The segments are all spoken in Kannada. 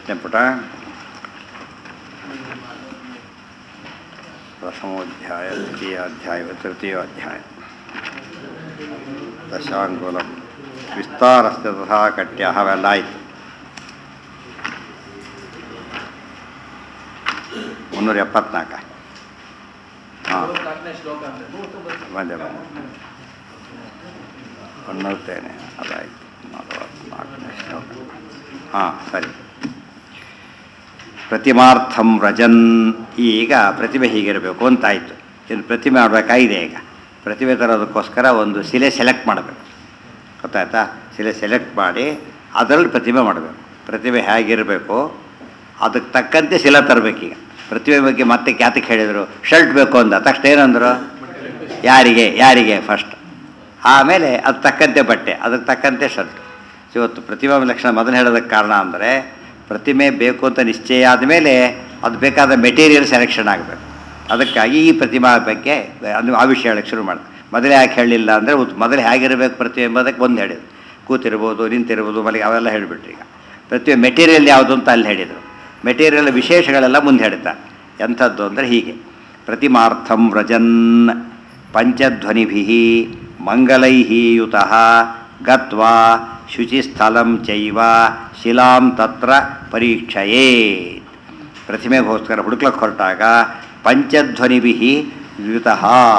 ಎಷ್ಟನೇ ಪುಟ ಪ್ರಥಮೋಧ್ಯಾಯ ದ್ವಿತೀಯಾಧ್ಯಾಯ ತೃತೀಯೋಧ್ಯಾಯ ದಶಾಂಗುಲಂ ವಿಸ್ತಾರಸ್ಯ ತಥಾ ಕಟ್ಯ ಅವೆಲ್ಲ ಆಯಿತು ಮುನ್ನೂರ ಎಪ್ಪತ್ನಾಲ್ಕ ಹಾಂ ಬಂದೆ ಬಂದೆ ಹೊನ್ನಲ್ತೇನೆ ಅದಾಯಿತು ನಲವತ್ನಾಲ್ಕನೇ ಶ್ಲೋಕ ಹಾಂ ಸರಿ ಪ್ರತಿಮಾರ್ಥಂ ರಜನ್ ಈಗ ಪ್ರತಿಭೆ ಹೀಗಿರಬೇಕು ಅಂತಾಯಿತು ಇನ್ನು ಪ್ರತಿಮೆ ಮಾಡಬೇಕಾಗಿದೆ ಈಗ ಪ್ರತಿಭೆ ತರೋದಕ್ಕೋಸ್ಕರ ಒಂದು ಶಿಲೆ ಸೆಲೆಕ್ಟ್ ಮಾಡಬೇಕು ಗೊತ್ತಾಯ್ತಾ ಶಿಲೆ ಸೆಲೆಕ್ಟ್ ಮಾಡಿ ಅದರಲ್ಲಿ ಪ್ರತಿಮೆ ಮಾಡಬೇಕು ಪ್ರತಿಭೆ ಹೇಗಿರಬೇಕು ಅದಕ್ಕೆ ತಕ್ಕಂತೆ ಶಿಲೆ ತರಬೇಕೀಗ ಪ್ರತಿಭೆ ಬಗ್ಗೆ ಮತ್ತೆ ಕ್ಯಾತಕ್ಕೆ ಹೇಳಿದರು ಶರ್ಟ್ ಬೇಕು ಅಂದ ತಕ್ಷಣ ಏನಂದರು ಯಾರಿಗೆ ಯಾರಿಗೆ ಫಸ್ಟ್ ಆಮೇಲೆ ಅದು ತಕ್ಕಂತೆ ಬಟ್ಟೆ ಅದಕ್ಕೆ ತಕ್ಕಂತೆ ಶರ್ಟ್ ಇವತ್ತು ಪ್ರತಿಮಾ ಲಕ್ಷಣ ಮೊದಲು ಹೇಳೋದಕ್ಕೆ ಕಾರಣ ಅಂದರೆ ಪ್ರತಿಮೆ ಬೇಕು ಅಂತ ನಿಶ್ಚಯ ಆದಮೇಲೆ ಅದು ಬೇಕಾದ ಮೆಟೀರಿಯಲ್ ಸೆಲೆಕ್ಷನ್ ಆಗಬೇಕು ಅದಕ್ಕಾಗಿ ಈ ಪ್ರತಿಮಾ ಬಗ್ಗೆ ಅದು ಆ ವಿಷಯ ಹೇಳಕ್ಕೆ ಶುರು ಮಾಡಿದೆ ಮೊದಲೇ ಯಾಕೆ ಹೇಳಲಿಲ್ಲ ಅಂದರೆ ಮೊದಲು ಹೇಗಿರಬೇಕು ಪ್ರತಿಮೆ ಎಂಬುದಕ್ಕೆ ಒಂದು ಹೇಳಿದ್ರು ಕೂತಿರ್ಬೋದು ನಿಂತಿರ್ಬೋದು ಮಲಗಿ ಅವೆಲ್ಲ ಹೇಳಿಬಿಟ್ರು ಈಗ ಪ್ರತಿಮೆ ಮೆಟೀರಿಯಲ್ ಯಾವುದು ಅಂತ ಅಲ್ಲಿ ಹೇಳಿದರು ಮೆಟೀರಿಯಲ್ ವಿಶೇಷಗಳೆಲ್ಲ ಮುಂದೆ ಹೇಳ್ತಾರೆ ಎಂಥದ್ದು ಅಂದರೆ ಹೀಗೆ ಪ್ರತಿಮಾರ್ಥಂ ವ್ರಜನ್ ಪಂಚಧ್ವನಿಭಿ ಮಂಗಲೈ ಯುತ ಗತ್ವಾ ಶುಚಿಸ್ಥಲಂ ಚೈವ ಶಿಲಾಂ ತತ್ರ ಪರೀಕ್ಷಯೇ ಪ್ರತಿಮೆಗೋಸ್ಕರ ಹುಡುಕ್ಲಕ್ಕೆ ಹೊರಟಾಗ ಪಂಚಧ್ವನಿಭಿ ಯುತ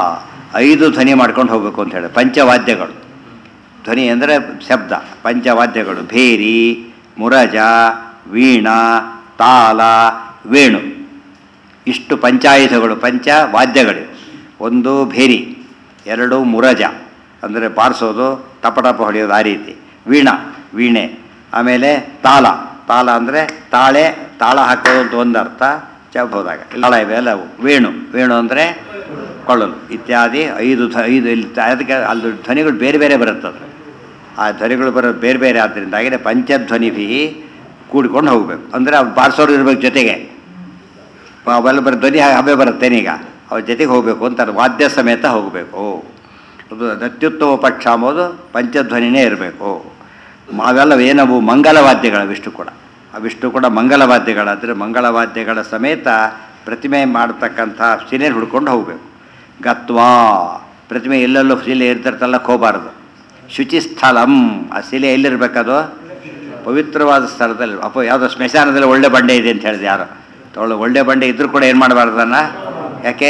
ಐದು ಧ್ವನಿ ಮಾಡ್ಕೊಂಡು ಹೋಗಬೇಕು ಅಂತ ಹೇಳಿ ಪಂಚವಾದ್ಯಗಳು ಧ್ವನಿ ಅಂದರೆ ಶಬ್ದ ಪಂಚವಾದ್ಯಗಳು ಭೇರಿ ಮುರಜ ವೀಣಾ ತಾಲ ವೇಣು ಇಷ್ಟು ಪಂಚಾಯುಧಗಳು ಪಂಚ ವಾದ್ಯಗಳು ಒಂದು ಭೇರಿ ಎರಡು ಮುರಜ ಅಂದರೆ ಬಾರಿಸೋದು ಟಪ ಟಪ ಹೊಡೆಯೋದು ಆ ರೀತಿ ವೀಣಾ ವೀಣೆ ಆಮೇಲೆ ತಾಲ ತಾಲ ಅಂದರೆ ತಾಳೆ ತಾಳ ಹಾಕೋದು ಅಂತ ಒಂದು ಅರ್ಥ ಹೋದಾಗ ತಾಳ ಇವೆ ಅಲ್ಲ ಅವು ವೇಣು ವೇಣು ಅಂದರೆ ಕೊಳ್ಳಲು ಇತ್ಯಾದಿ ಐದು ಧ್ವ ಐದು ಇಲ್ಲಿ ಅದಕ್ಕೆ ಅಲ್ಲಿ ಧ್ವನಿಗಳು ಬೇರೆ ಬೇರೆ ಬರುತ್ತದೆ ಆ ಧ್ವನಿಗಳು ಬರೋದು ಬೇರೆ ಬೇರೆ ಆದ್ದರಿಂದಾಗಿ ಪಂಚಧ್ವನಿಭಿ ಕೂಡಿಕೊಂಡು ಹೋಗಬೇಕು ಅಂದರೆ ಅವ್ರು ಬಾರಿಸೋರು ಇರ್ಬೇಕು ಜೊತೆಗೆ ಅವೆಲ್ಲ ಬರೋ ಧ್ವನಿ ಹಬೆ ಬರುತ್ತೇನೀಗ ಅವ್ರ ಜೊತೆಗೆ ಹೋಗಬೇಕು ಅಂತಾರೆ ವಾದ್ಯ ಸಮೇತ ಹೋಗಬೇಕು ಅದು ಅತ್ಯುತ್ತಮ ಪಕ್ಷ ಅಂಬೋದು ಪಂಚಧ್ವನಿನೇ ಇರಬೇಕು ಅವೆಲ್ಲ ಏನವು ಮಂಗಲವಾದ್ಯಗಳು ಅವಿಷ್ಟು ಕೂಡ ಅವಿಷ್ಟು ಕೂಡ ಮಂಗಲವಾದ್ಯಗಳಾದರೆ ಮಂಗಳವಾದ್ಯಗಳ ಸಮೇತ ಪ್ರತಿಮೆ ಮಾಡತಕ್ಕಂಥ ಶಿಲೆ ಹುಡ್ಕೊಂಡು ಹೋಗಬೇಕು ಗತ್ವಾ ಪ್ರತಿಮೆ ಎಲ್ಲೆಲ್ಲೂ ಶಿಲೆ ಇರ್ತಿರ್ತಲ್ಲ ಹೋಗಬಾರ್ದು ಶುಚಿಸ್ಥಳಂ ಆ ಶಿಲೆ ಎಲ್ಲಿರ್ಬೇಕದು ಪವಿತ್ರವಾದ ಸ್ಥಳದಲ್ಲಿ ಅಪ್ಪ ಯಾವುದೋ ಸ್ಮಶಾನದಲ್ಲಿ ಒಳ್ಳೆ ಬಂಡೆ ಇದೆ ಅಂತ ಹೇಳಿದೆ ಯಾರು ತೊಗೊಳ್ಳೆ ಒಳ್ಳೆ ಬಂಡೆ ಇದ್ರೂ ಕೂಡ ಏನು ಮಾಡಬಾರ್ದನ್ನ ಯಾಕೆ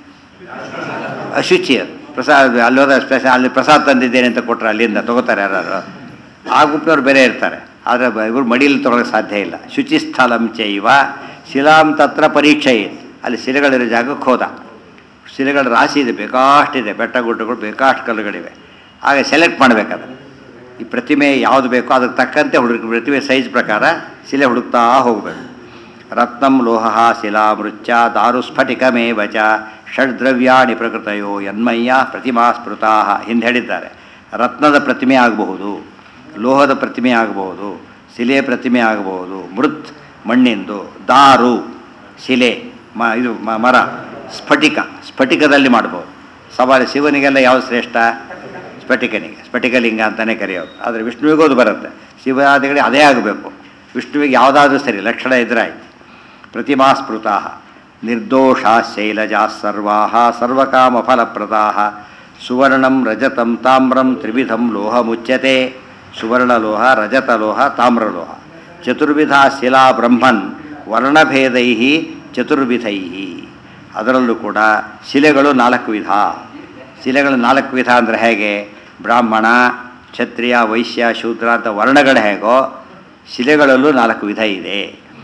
ಅಶುಚಿ ಅದು ಪ್ರಸಾದ ಅಲ್ಲಿ ಹೋದ ಸ್ಪೆಷ ಅಲ್ಲಿ ಪ್ರಸಾದ ತಂದಿದ್ದೇನೆ ಅಂತ ಕೊಟ್ಟರೆ ಅಲ್ಲಿಂದ ತೊಗೋತಾರೆ ಯಾರು ಆ ಗುಂಪಿನವ್ರು ಬೇರೆ ಇರ್ತಾರೆ ಆದರೆ ಇವರು ಮಡಿಯಲ್ಲಿ ತೊಗೊಳಕ್ಕೆ ಸಾಧ್ಯ ಇಲ್ಲ ಶುಚಿಸ್ಥಳಂ ಚೈವ ಶಿಲಾಂ ತತ್ರ ಪರೀಕ್ಷೆ ಅಲ್ಲಿ ಶಿಲೆಗಳಿರೋ ಜಾಗಕ್ಕೆ ಹೋದ ಶಿಲೆಗಳ ರಾಶಿ ಇದೆ ಬೇಕಾಷ್ಟಿದೆ ಬೆಟ್ಟ ಗುಡ್ಡಗಳು ಬೇಕಾಷ್ಟು ಕಲ್ಲುಗಳಿವೆ ಆಗ ಸೆಲೆಕ್ಟ್ ಮಾಡಬೇಕಾದ್ರೆ ಈ ಪ್ರತಿಮೆ ಯಾವುದು ಬೇಕೋ ಅದಕ್ಕೆ ತಕ್ಕಂತೆ ಹುಡುಕ ಪ್ರತಿಮೆ ಸೈಜ್ ಪ್ರಕಾರ ಶಿಲೆ ಹುಡುಕ್ತಾ ಹೋಗಬೇಕು ರತ್ನಂ ಲೋಹ ಶಿಲಾ ಮೃಚ್ಯ ದಾರು ಸ್ಫಟಿಕಮೇವ ಚ ಷಡ್ದ್ರವ್ಯಾಣಿ ಪ್ರಕೃತಯೋ ಯನ್ಮಯ್ಯ ಪ್ರತಿಮಾ ಸ್ಮೃತಾ ಹಿಂದೆ ಹೇಳಿದ್ದಾರೆ ರತ್ನದ ಪ್ರತಿಮೆ ಆಗಬಹುದು ಲೋಹದ ಪ್ರತಿಮೆ ಆಗಬಹುದು ಶಿಲೆ ಪ್ರತಿಮೆ ಆಗಬಹುದು ಮೃತ್ ಮಣ್ಣಿಂದು ದಾರು ಶಿಲೆ ಮ ಇದು ಮರ ಸ್ಫಟಿಕ ಸ್ಫಟಿಕದಲ್ಲಿ ಮಾಡ್ಬೋದು ಸವಾರಿ ಶಿವನಿಗೆಲ್ಲ ಯಾವುದು ಶ್ರೇಷ್ಠ ಸ್ಫಟಿಕನಿಗೆ ಸ್ಫಟಿಕಲಿಂಗ ಅಂತಲೇ ಕರೆಯೋದು ಆದರೆ ವಿಷ್ಣುವಿಗೂ ಅದು ಬರುತ್ತೆ ಶಿವಾದಿಗಳಿಗೆ ಅದೇ ಆಗಬೇಕು ವಿಷ್ಣುವಿಗೆ ಯಾವುದಾದ್ರೂ ಸರಿ ಲಕ್ಷಣ ಎದುರಾಯ್ತು ಪ್ರತಿಮಾ ಸ್ಮೃತಾ ನಿರ್ದೋಷಾ ಶೈಲಜಾ ಸರ್ವಾ ಸರ್ವಕಾಮ ಫಲಪ್ರದಾ ಸುವರ್ಣಂ ರಜತಂ ತಾಮ್ರಂ ತ್ರಿವಿಧಂ ಲೋಹ ಮುಚ್ಯತೆ ಸುವರ್ಣಲೋಹ ರಜತಲೋಹ ತಾಮ್ರಲೋಹ ಚತುರ್ವಿಧ ಶಿಲಾ ಬ್ರಹ್ಮನ್ ವರ್ಣಭೇದೈ ಚತುರ್ವಿಧೈ ಅದರಲ್ಲೂ ಕೂಡ ಶಿಲೆಗಳು ನಾಲ್ಕು ವಿಧ ಶಿಲೆಗಳು ನಾಲ್ಕು ವಿಧ ಅಂದರೆ ಹೇಗೆ ಬ್ರಾಹ್ಮಣ ಕ್ಷತ್ರಿಯ ವೈಶ್ಯ ಶೂದ್ರ ಅಂತ ವರ್ಣಗಳು ಹೇಗೋ ಶಿಲೆಗಳಲ್ಲೂ ನಾಲ್ಕು ವಿಧ ಇದೆ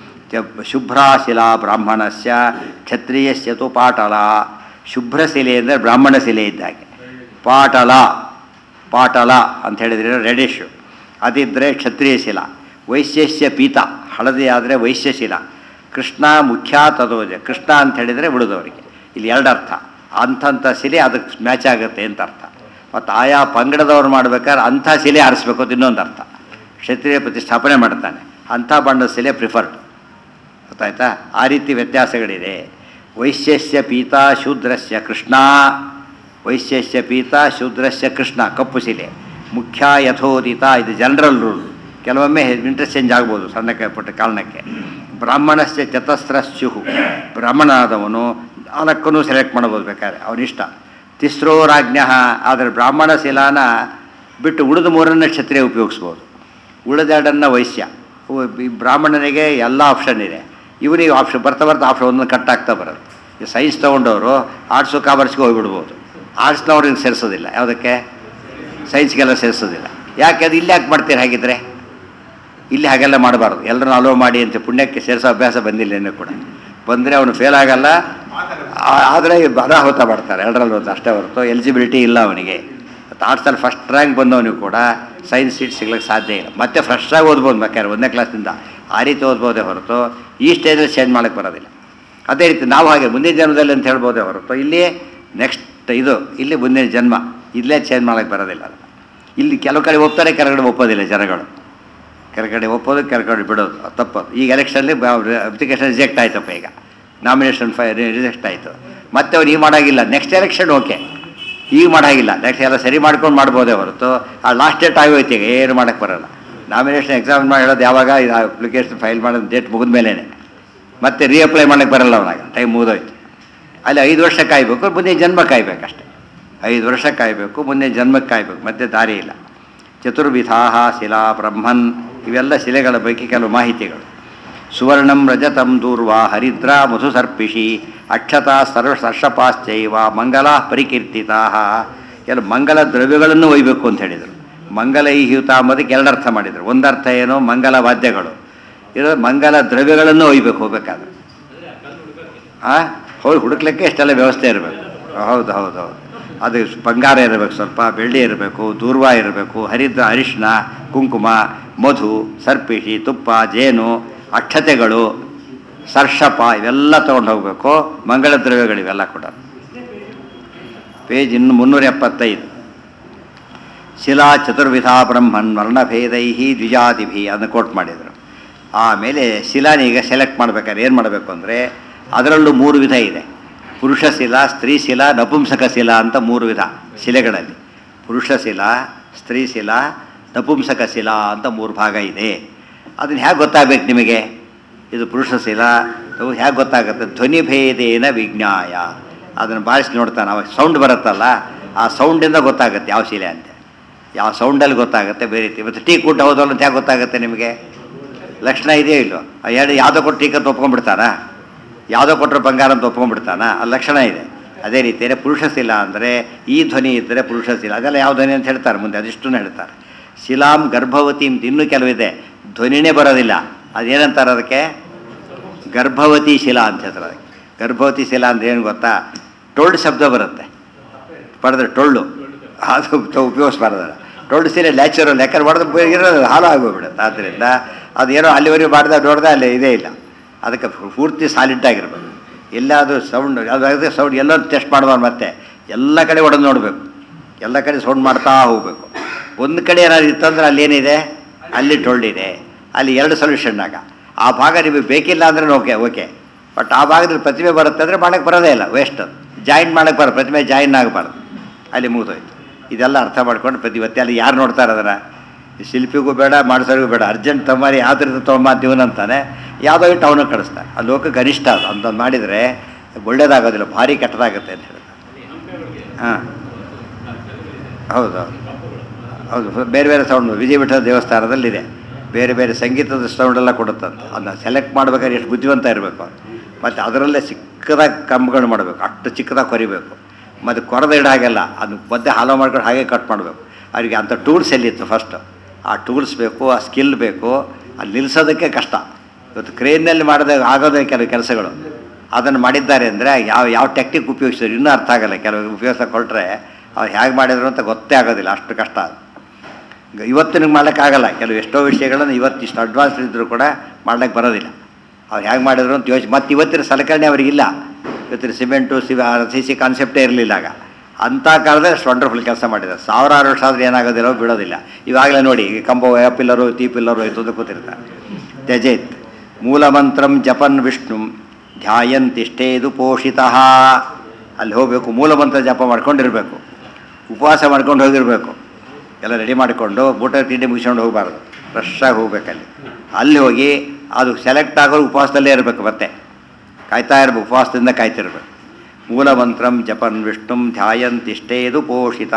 ಶುಭ್ರಾಶಿಲಾ ಬ್ರಾಹ್ಮಣಸ್ಯ ಕ್ಷತ್ರಿಯಸ್ಯತು ಪಾಟಲ ಶುಭ್ರ ಶಿಲೆ ಅಂದರೆ ಬ್ರಾಹ್ಮಣ ಶಿಲೆ ಇದ್ದಾಗೆ ಪಾಟಲ ಪಾಟಲ ಅಂತ ಹೇಳಿದ್ರೆ ರೆಡಿಶು ಅದಿದ್ದರೆ ಕ್ಷತ್ರಿಯ ಶಿಲ ವೈಶ್ಯಸ್ಯ ಪೀತ ಹಳದಿ ಆದರೆ ವೈಶ್ಯಶಿಲ ಕೃಷ್ಣ ಮುಖ್ಯ ತದೋಜ ಕೃಷ್ಣ ಅಂತ ಹೇಳಿದರೆ ಉಳಿದವರಿಗೆ ಇಲ್ಲಿ ಎರಡು ಅರ್ಥ ಅಂಥಂಥ ಶಿಲೆ ಅದಕ್ಕೆ ಮ್ಯಾಚ್ ಆಗುತ್ತೆ ಅಂತ ಅರ್ಥ ಮತ್ತು ಆಯಾ ಪಂಗಡದವ್ರು ಮಾಡ್ಬೇಕಾದ್ರೆ ಅಂಥ ಶಿಲೆ ಆರಿಸ್ಬೇಕು ಅಂತ ಇನ್ನೊಂದು ಅರ್ಥ ಕ್ಷತ್ರಿಯ ಪ್ರತಿಷ್ಠಾಪನೆ ಮಾಡ್ತಾನೆ ಅಂಥ ಬಣ್ಣದ ಶಿಲೆ ಪ್ರಿಫರ್ಡ್ ಗೊತ್ತಾಯ್ತಾ ಆ ರೀತಿ ವ್ಯತ್ಯಾಸಗಳಿದೆ ವೈಶ್ಯಸ್ಯ ಪೀತ ಶೂದ್ರಸ್ಯ ಕೃಷ್ಣ ವೈಶ್ಯಸ್ಯ ಪೀತ ಶೂದ್ರಸ್ಯ ಕೃಷ್ಣ ಕಪ್ಪು ಶಿಲೆ ಮುಖ್ಯ ಯಥೋದಿತ ಇದು ಜನರಲ್ ರೂಲ್ ಕೆಲವೊಮ್ಮೆ ಇಂಟರ್ಚೇಂಜ್ ಆಗ್ಬೋದು ಸಣ್ಣಕ್ಕೆ ಪುಟ್ಟ ಕಾರಣಕ್ಕೆ ಬ್ರಾಹ್ಮಣಸ್ಯ ಚತಸ್ರ ಸ್ಯುಹು ಬ್ರಾಹ್ಮಣನಾದವನು ನಾಲ್ಕನ್ನು ಸೆಲೆಕ್ಟ್ ಮಾಡ್ಬೋದು ಬೇಕಾದ್ರೆ ಅವನಿಷ್ಟ ತಿಸ್ರೋ ರಾಜ್ಞ ಆದರೆ ಬ್ರಾಹ್ಮಣ ಶಿಲಾನ ಬಿಟ್ಟು ಉಳಿದ ಮೂರನ್ನು ಕ್ಷತ್ರಿಯ ಉಪಯೋಗಿಸ್ಬೋದು ಉಳಿದೆರಡನ್ನು ವೈಶ್ಯ ಉ- ಈ ಬ್ರಾಹ್ಮಣನಿಗೆ ಎಲ್ಲ ಆಪ್ಷನ್ ಇದೆ ಇವನಿಗೆ ಆಪ್ಷನ್ ಬರ್ತಾ ಬರ್ತಾ ಆಪ್ಷನ್ ಒಂದೊಂದು ಕಟ್ ಆಗ್ತಾ ಬರೋದು ಈ ಸೈನ್ಸ್ ತೊಗೊಂಡವರು ಆರ್ಟ್ಸು ಕಾಮರ್ಸ್ಗೆ ಹೋಗ್ಬಿಡ್ಬೋದು ಆರ್ಟ್ಸ್ನವ್ರಿಗೆ ಸೇರಿಸೋದಿಲ್ಲ ಯಾವುದಕ್ಕೆ ಸೈನ್ಸ್ಗೆಲ್ಲ ಸೇರಿಸೋದಿಲ್ಲ ಯಾಕೆ ಅದು ಇಲ್ಲಿ ಯಾಕೆ ಮಾಡ್ತೀರಿ ಹಾಗಿದ್ರೆ ಇಲ್ಲಿ ಹಾಗೆಲ್ಲ ಮಾಡಬಾರ್ದು ಎಲ್ಲರನ್ನ ಅಲೋ ಮಾಡಿ ಅಂತ ಪುಣ್ಯಕ್ಕೆ ಸೇರಿಸೋ ಅಭ್ಯಾಸ ಬಂದಿಲ್ಲ ಇನ್ನೂ ಕೂಡ ಬಂದರೆ ಅವನು ಫೇಲ್ ಆಗಲ್ಲ ಆ- ಆದರೆ ಅನಾಹುತ ಮಾಡ್ತಾರೆ ಎರಡರಲ್ಲಿ ಒಂದು ಅಷ್ಟೇ ಹೊರತು ಎಲಿಜಿಬಿಲಿಟಿ ಇಲ್ಲ ಅವನಿಗೆ ಆರ್ಟ್ಸಲ್ಲಿ ಫಸ್ಟ್ ರ್ಯಾಂಕ್ ಬಂದವನಿಗೆ ಕೂಡ ಸೈನ್ಸ್ ಸೀಟ್ ಸಿಗ್ಲಿಕ್ಕೆ ಸಾಧ್ಯ ಇಲ್ಲ ಮತ್ತೆ ಫ್ರೆಶ್ಶಾಗಿ ಓದ್ಬೋದು ಬೇಕಾದ್ರೆ ಒಂದನೇ ಕ್ಲಾಸ್ನಿಂದ ಆ ರೀತಿ ಓದ್ಬೋದೇ ಹೊರತು ಈ ಸ್ಟೇಜಲ್ಲಿ ಚೇಂಜ್ ಮಾಡೋಕ್ಕೆ ಬರೋದಿಲ್ಲ ಅದೇ ರೀತಿ ನಾವು ಹಾಗೆ ಮುಂದಿನ ಜನ್ಮದಲ್ಲಿ ಅಂತ ಹೇಳ್ಬೋದೇ ಹೊರತು ಇಲ್ಲಿ ನೆಕ್ಸ್ಟ್ ಇದು ಇಲ್ಲಿ ಮುಂದಿನ ಜನ್ಮ ಇಲ್ಲೇ ಚೇಂಜ್ ಮಾಡೋಕ್ಕೆ ಬರೋದಿಲ್ಲ ಅದು ಇಲ್ಲಿ ಕೆಲವು ಕಡೆ ಒಪ್ತಾರೆ ಕೆಲವು ಕಡೆ ಒಪ್ಪೋದಿಲ್ಲ ಜನಗಳು ಕೆಲ ಕಡೆ ಒಪ್ಪೋದು ಕೆಲ ಕಡೆ ಬಿಡೋದು ಅದು ತಪ್ಪದು ಈಗ ಎಲೆಕ್ಷನಲ್ಲಿ ಅಪ್ಲಿಕೇಶನ್ ರಿಜೆಕ್ಟ್ ಆಯ್ತಪ್ಪ ಈಗ ನಾಮಿನೇಷನ್ ಫೈ ರಿಜೆಕ್ಟ್ ಆಯಿತು ಮತ್ತೆ ಅವ್ರು ಈಗ ಮಾಡಾಗಿಲ್ಲ ನೆಕ್ಸ್ಟ್ ಎಲೆಕ್ಷನ್ ಓಕೆ ಈಗ ಮಾಡಾಗಿಲ್ಲ ನೆಕ್ಸ್ಟ್ ಎಲ್ಲ ಸರಿ ಮಾಡ್ಕೊಂಡು ಮಾಡ್ಬೋದೇ ಹೊರತು ಆ ಲಾಸ್ಟ್ ಡೇಟ್ ಆಗೋಯ್ತು ಈಗ ಏನು ಮಾಡೋಕ್ಕೆ ಬರೋಲ್ಲ ನಾಮಿನೇಷನ್ ಎಕ್ಸಾಮ್ ಮಾಡಿ ಹೇಳೋದು ಯಾವಾಗ ಇದು ಅಪ್ಲಿಕೇಶನ್ ಫೈಲ್ ಮಾಡೋದು ಡೇಟ್ ಮುಗಿದ ಮೇಲೇ ಮತ್ತೆ ರೀಅಪ್ಲೈ ಮಾಡೋಕ್ಕೆ ಬರಲ್ಲ ಅವನಾಗ ಟೈಮ್ ಮುಗಿದೋಯ್ತು ಅಲ್ಲಿ ಐದು ವರ್ಷ ಕಾಯಬೇಕು ಮುಂದೆ ಜನ್ಮ ಕಾಯ್ಬೇಕಷ್ಟೆ ಐದು ವರ್ಷ ಕಾಯಬೇಕು ಮುಂದೆ ಜನ್ಮಕ್ಕೆ ಕಾಯಬೇಕು ಮತ್ತೆ ದಾರಿ ಇಲ್ಲ ಚತುರ್ವಿಧಾ ಶಿಲಾ ಬ್ರಹ್ಮನ್ ಇವೆಲ್ಲ ಶಿಲೆಗಳ ಬಗ್ಗೆ ಕೆಲವು ಮಾಹಿತಿಗಳು ಸುವರ್ಣಂ ರಜತಂ ದೂರ್ವಾ ಹರಿದ್ರ ಮಧುಸರ್ಪಿಷಿ ಅಕ್ಷತಾ ಸರ್ವ ಸರ್ಷಪಾಶ್ಚೈವ ಮಂಗಲ ಪರಿಕೀರ್ತಿತಾ ಕೆಲವು ಮಂಗಲ ದ್ರವ್ಯಗಳನ್ನು ಒಯ್ಬೇಕು ಅಂತ ಹೇಳಿದರು ಮಂಗಲೈಹ್ಯುತ ಅಂಬೋದಕ್ಕೆ ಎರಡು ಅರ್ಥ ಮಾಡಿದರು ಒಂದರ್ಥ ಏನು ಮಂಗಲ ವಾದ್ಯಗಳು ಇರೋ ಮಂಗಲ ದ್ರವ್ಯಗಳನ್ನು ಒಯ್ಬೇಕು ಹೋಗ್ಬೇಕಾದ್ರೆ ಆ ಹೋಗಿ ಹುಡುಕ್ಲಿಕ್ಕೆ ಎಷ್ಟೆಲ್ಲ ವ್ಯವಸ್ಥೆ ಇರಬೇಕು ಹೌದು ಹೌದು ಹೌದು ಅದು ಬಂಗಾರ ಇರಬೇಕು ಸ್ವಲ್ಪ ಬೆಳ್ಳಿ ಇರಬೇಕು ದೂರ್ವ ಇರಬೇಕು ಹರಿದ್ರ ಅರಿಶಿನ ಕುಂಕುಮ ಮಧು ಸರ್ಪಿಷಿ ತುಪ್ಪ ಜೇನು ಅಕ್ಷತೆಗಳು ಸರ್ಷಪ ಇವೆಲ್ಲ ತೊಗೊಂಡು ಹೋಗಬೇಕು ಮಂಗಳ ದ್ರವ್ಯಗಳಿವೆಲ್ಲ ಕೂಡ ಪೇಜ್ ಇನ್ನು ಮುನ್ನೂರ ಎಪ್ಪತ್ತೈದು ಶಿಲಾ ಚತುರ್ವಿಧ ಬ್ರಹ್ಮನ್ ವರ್ಣಭೇದೈ ದ್ವಿಜಾತಿಭಿ ಅದನ್ನು ಕೋಟ್ ಮಾಡಿದರು ಆಮೇಲೆ ಶಿಲಾನ ಈಗ ಸೆಲೆಕ್ಟ್ ಮಾಡ್ಬೇಕಾದ್ರೆ ಏನು ಮಾಡಬೇಕು ಅಂದರೆ ಅದರಲ್ಲೂ ಮೂರು ವಿಧ ಇದೆ ಪುರುಷ ಶಿಲಾ ಸ್ತ್ರೀ ಶಿಲಾ ನಪುಂಸಕ ಶಿಲಾ ಅಂತ ಮೂರು ವಿಧ ಶಿಲೆಗಳಲ್ಲಿ ಪುರುಷ ಶಿಲಾ ಸ್ತ್ರೀ ಶಿಲಾ ನಪುಂಸಕ ಶಿಲಾ ಅಂತ ಮೂರು ಭಾಗ ಇದೆ ಅದನ್ನು ಹೇಗೆ ಗೊತ್ತಾಗಬೇಕು ನಿಮಗೆ ಇದು ಪುರುಷ ಶಿಲಾ ಅದು ಹೇಗೆ ಗೊತ್ತಾಗುತ್ತೆ ಧ್ವನಿಭೇದೇನ ವಿಜ್ಞಾಯ ಅದನ್ನು ಬಾರಿಸಿ ನೋಡ್ತಾನೆ ಅವಾಗ ಸೌಂಡ್ ಬರುತ್ತಲ್ಲ ಆ ಸೌಂಡಿಂದ ಗೊತ್ತಾಗುತ್ತೆ ಯಾವ ಶಿಲೆ ಅಂತ ಯಾವ ಸೌಂಡಲ್ಲಿ ಗೊತ್ತಾಗುತ್ತೆ ಬೇರೆ ರೀತಿ ಮತ್ತು ಟೀ ಕೂಟ ಹೋದಲ್ಲ ಅಂತ ಹೇಗೆ ಗೊತ್ತಾಗುತ್ತೆ ನಿಮಗೆ ಲಕ್ಷಣ ಇದೆಯೋ ಇಲ್ಲೋ ಆ ಎರಡು ಯಾವುದೋ ಕೊಟ್ಟು ಟೀ ಕತ್ತು ಒಪ್ಕೊಂಡ್ಬಿಡ್ತಾನ ಯಾವುದೋ ಕೊಟ್ಟರೆ ಬಂಗಾರ ಅಂತ ಒಪ್ಕೊಂಡ್ಬಿಡ್ತಾನ ಆ ಲಕ್ಷಣ ಇದೆ ಅದೇ ರೀತಿಯೇ ಪುರುಷ ಶಿಲಾ ಅಂದರೆ ಈ ಧ್ವನಿ ಇದ್ದರೆ ಪುರುಷ ಶಿಲಾ ಅದೆಲ್ಲ ಯಾವ ಧ್ವನಿ ಅಂತ ಹೇಳ್ತಾರೆ ಮುಂದೆ ಅದಿಷ್ಟು ಹೇಳ್ತಾರೆ ಶಿಲಾಂ ಗರ್ಭವತಿ ಅಂತ ಇನ್ನೂ ಕೆಲವಿದೆ ಧ್ವನಿನೇ ಬರೋದಿಲ್ಲ ಅದೇನಂತಾರೆ ಅದಕ್ಕೆ ಗರ್ಭವತಿ ಶಿಲಾ ಅಂತ ಹೇಳ್ತಾರೆ ಅದಕ್ಕೆ ಗರ್ಭವತಿ ಶಿಲಾ ಅಂದ್ರೆ ಏನು ಗೊತ್ತಾ ಟೊಳ್ಳು ಶಬ್ದ ಬರುತ್ತೆ ಪಡೆದ್ರೆ ಟೊಳ್ಳು ಅದು ತ- ಉಪಯೋಗಿಸ್ಬಾರ್ದಲ್ಲ ಟೊಳ್ಳು ಶಿಲೆ ನ್ಯಾಚುರಲ್ ಯಾಕಂದ್ರೆ ಹೊಡೆದು ಇರೋದು ಹಾಲು ಆಗೋಗ್ಬಿಡುತ್ತೆ ಆದ್ದರಿಂದ ಅದೇನೋ ಅಲ್ಲಿವರೆಗೆ ಮಾಡಿದ ನೋಡ್ದೆ ಅಲ್ಲಿ ಇದೇ ಇಲ್ಲ ಅದಕ್ಕೆ ಪೂರ್ತಿ ಸಾಲಿಡ್ ಆಗಿರ್ಬೇಕು ಎಲ್ಲಾದರೂ ಸೌಂಡ್ ಅದು ಸೌಂಡ್ ಎಲ್ಲೋ ಟೆಸ್ಟ್ ಮಾಡ್ಬಾರ್ದು ಮತ್ತೆ ಎಲ್ಲ ಕಡೆ ಹೊಡೆದು ನೋಡಬೇಕು ಎಲ್ಲ ಕಡೆ ಸೌಂಡ್ ಮಾಡ್ತಾ ಹೋಗಬೇಕು ಒಂದು ಕಡೆ ಏನಾದ್ರು ಇತ್ತಂದ್ರೆ ಅಲ್ಲಿ ಏನಿದೆ ಅಲ್ಲಿ ಟೊಳ್ಳಿದೆ ಅಲ್ಲಿ ಎರಡು ಸೊಲ್ಯೂಷನ್ನಾಗ ಆ ಭಾಗ ನಿಮಗೆ ಬೇಕಿಲ್ಲ ಅಂದ್ರೆ ಓಕೆ ಓಕೆ ಬಟ್ ಆ ಭಾಗದಲ್ಲಿ ಪ್ರತಿಮೆ ಬರುತ್ತೆ ಅಂದರೆ ಮಾಡೋಕ್ಕೆ ಬರೋದೇ ಇಲ್ಲ ವೇಸ್ಟ್ ಅದು ಜಾಯಿನ್ ಮಾಡೋಕ್ಕೆ ಬರೋ ಪ್ರತಿಮೆ ಜಾಯಿನ್ ಆಗಬಾರ್ದು ಅಲ್ಲಿ ಮುಗಿದೋಯ್ತು ಇದೆಲ್ಲ ಅರ್ಥ ಮಾಡ್ಕೊಂಡು ಪ್ರತಿ ಇವತ್ತೆ ಅಲ್ಲಿ ಯಾರು ನೋಡ್ತಾರೆ ಅದನ್ನು ಈ ಶಿಲ್ಪಿಗೂ ಬೇಡ ಮಾಡಿಸೋರಿಗೂ ಬೇಡ ಅರ್ಜೆಂಟ್ ತಮ್ಮರಿ ಯಾವ್ದ್ರಿಂದ ತೊಗೊಂಬ ಅಂತಾನೆ ಯಾವುದೋ ಇಟ್ಟು ಅವನು ಕಳಿಸ್ತಾರೆ ಆ ಲೋಕಕ್ಕೆ ಅನಿಷ್ಟ ಅದು ಅಂತ ಮಾಡಿದರೆ ಒಳ್ಳೇದಾಗೋದಿಲ್ಲ ಭಾರಿ ಕೆಟ್ಟದಾಗುತ್ತೆ ಅಂತ ಹೇಳ್ತಾರೆ ಹಾಂ ಹೌದು ಹೌದು ಬೇರೆ ಬೇರೆ ಸೌಂಡ್ ವಿಜಯ ವಿಠಲ ದೇವಸ್ಥಾನದಲ್ಲಿದೆ ಬೇರೆ ಬೇರೆ ಸಂಗೀತದ ಸೌಂಡೆಲ್ಲ ಕೊಡುತ್ತಂತೆ ಅದನ್ನ ಸೆಲೆಕ್ಟ್ ಮಾಡ್ಬೇಕಾದ್ರೆ ಎಷ್ಟು ಬುದ್ಧಿವಂತ ಇರಬೇಕು ಮತ್ತು ಅದರಲ್ಲೇ ಚಿಕ್ಕದಾಗಿ ಕಂಬಗಳು ಮಾಡಬೇಕು ಅಷ್ಟು ಚಿಕ್ಕದಾಗಿ ಕೊರಿಬೇಕು ಮತ್ತು ಕೊರದ ಇಡ ಹಾಗೆಲ್ಲ ಅದು ಮಧ್ಯೆ ಹಾಲೋ ಮಾಡ್ಕೊಂಡು ಹಾಗೆ ಕಟ್ ಮಾಡಬೇಕು ಅವರಿಗೆ ಅಂಥ ಟೂಲ್ಸ್ ಎಲ್ಲಿತ್ತು ಫಸ್ಟು ಆ ಟೂಲ್ಸ್ ಬೇಕು ಆ ಸ್ಕಿಲ್ ಬೇಕು ಅಲ್ಲಿ ನಿಲ್ಲಿಸೋದಕ್ಕೆ ಕಷ್ಟ ಇವತ್ತು ಕ್ರೇನ್ನಲ್ಲಿ ಮಾಡಿದಾಗ ಆಗೋದೇ ಕೆಲವು ಕೆಲಸಗಳು ಅದನ್ನು ಮಾಡಿದ್ದಾರೆ ಅಂದರೆ ಯಾವ ಯಾವ ಟೆಕ್ನಿಕ್ ಉಪಯೋಗಿಸಿದ್ರು ಇನ್ನೂ ಅರ್ಥ ಆಗಲ್ಲ ಕೆಲವು ಉಪಯೋಗಿಸಕ್ಕೆ ಹೊರಟ್ರೆ ಅವ್ರು ಹೇಗೆ ಮಾಡಿದ್ರು ಅಂತ ಗೊತ್ತೇ ಆಗೋದಿಲ್ಲ ಅಷ್ಟು ಕಷ್ಟ ಅದು ಈಗ ಇವತ್ತು ನಿಮ್ಗೆ ಮಾಡೋಕ್ಕಾಗಲ್ಲ ಕೆಲವು ಎಷ್ಟೋ ವಿಷಯಗಳನ್ನು ಇವತ್ತು ಇಷ್ಟು ಅಡ್ವಾನ್ಸ್ ಇದ್ದರೂ ಕೂಡ ಮಾಡ್ಲಿಕ್ಕೆ ಬರೋದಿಲ್ಲ ಅವ್ರು ಹೇಗೆ ಮಾಡಿದ್ರು ಅಂತ ಯೋಚನೆ ಮತ್ತು ಇವತ್ತಿನ ಸಲಕರಣೆ ಅವರಿಗಿಲ್ಲ ಇವತ್ತಿನ ಸಿಮೆಂಟು ಸಿ ಸಿ ಸಿ ಕಾನ್ಸೆಪ್ಟೇ ಇರಲಿಲ್ಲ ಆಗ ಅಂಥ ಕಾಲದಲ್ಲಿ ಅಷ್ಟು ವಂಡರ್ಫುಲ್ ಕೆಲಸ ಮಾಡಿದ್ದಾರೆ ಸಾವಿರಾರು ವರ್ಷ ಆದರೂ ಏನಾಗೋದಿಲ್ಲ ಬಿಡೋದಿಲ್ಲ ಇವಾಗಲೇ ನೋಡಿ ಈಗ ಕಂಬ ಯ ಪಿಲ್ಲರು ತೀ ಪಿಲ್ಲರು ಇತ್ತು ಕೂತಿರ್ತಾರೆ ತ್ಯಜೇತ್ ಮೂಲಮಂತ್ರಂ ಜಪನ್ ವಿಷ್ಣು ಧ್ಯಾಯನ್ ತಿಷ್ಟೇದು ಪೋಷಿತಃ ಅಲ್ಲಿ ಹೋಗಬೇಕು ಮೂಲಮಂತ್ರ ಜಪ ಮಾಡ್ಕೊಂಡಿರಬೇಕು ಉಪವಾಸ ಮಾಡ್ಕೊಂಡು ಹೋಗಿರಬೇಕು ಎಲ್ಲ ರೆಡಿ ಮಾಡಿಕೊಂಡು ಊಟ ತಿಂಡಿ ಮುಗಿಸ್ಕೊಂಡು ಹೋಗಬಾರ್ದು ಫ್ರೆಶ್ಶಾಗಿ ಹೋಗ್ಬೇಕಲ್ಲಿ ಅಲ್ಲಿ ಹೋಗಿ ಅದು ಸೆಲೆಕ್ಟ್ ಆಗೋರು ಉಪವಾಸದಲ್ಲೇ ಇರಬೇಕು ಮತ್ತೆ ಕಾಯ್ತಾ ಇರ್ಬೇಕು ಉಪವಾಸದಿಂದ ಕಾಯ್ತಿರ್ಬೇಕು ಮೂಲಮಂತ್ರಂ ಜಪನ್ ವಿಷ್ಣುಂ ಧ್ಯಾಯಂತಿಷ್ಟೇದು ಪೋಷಿತ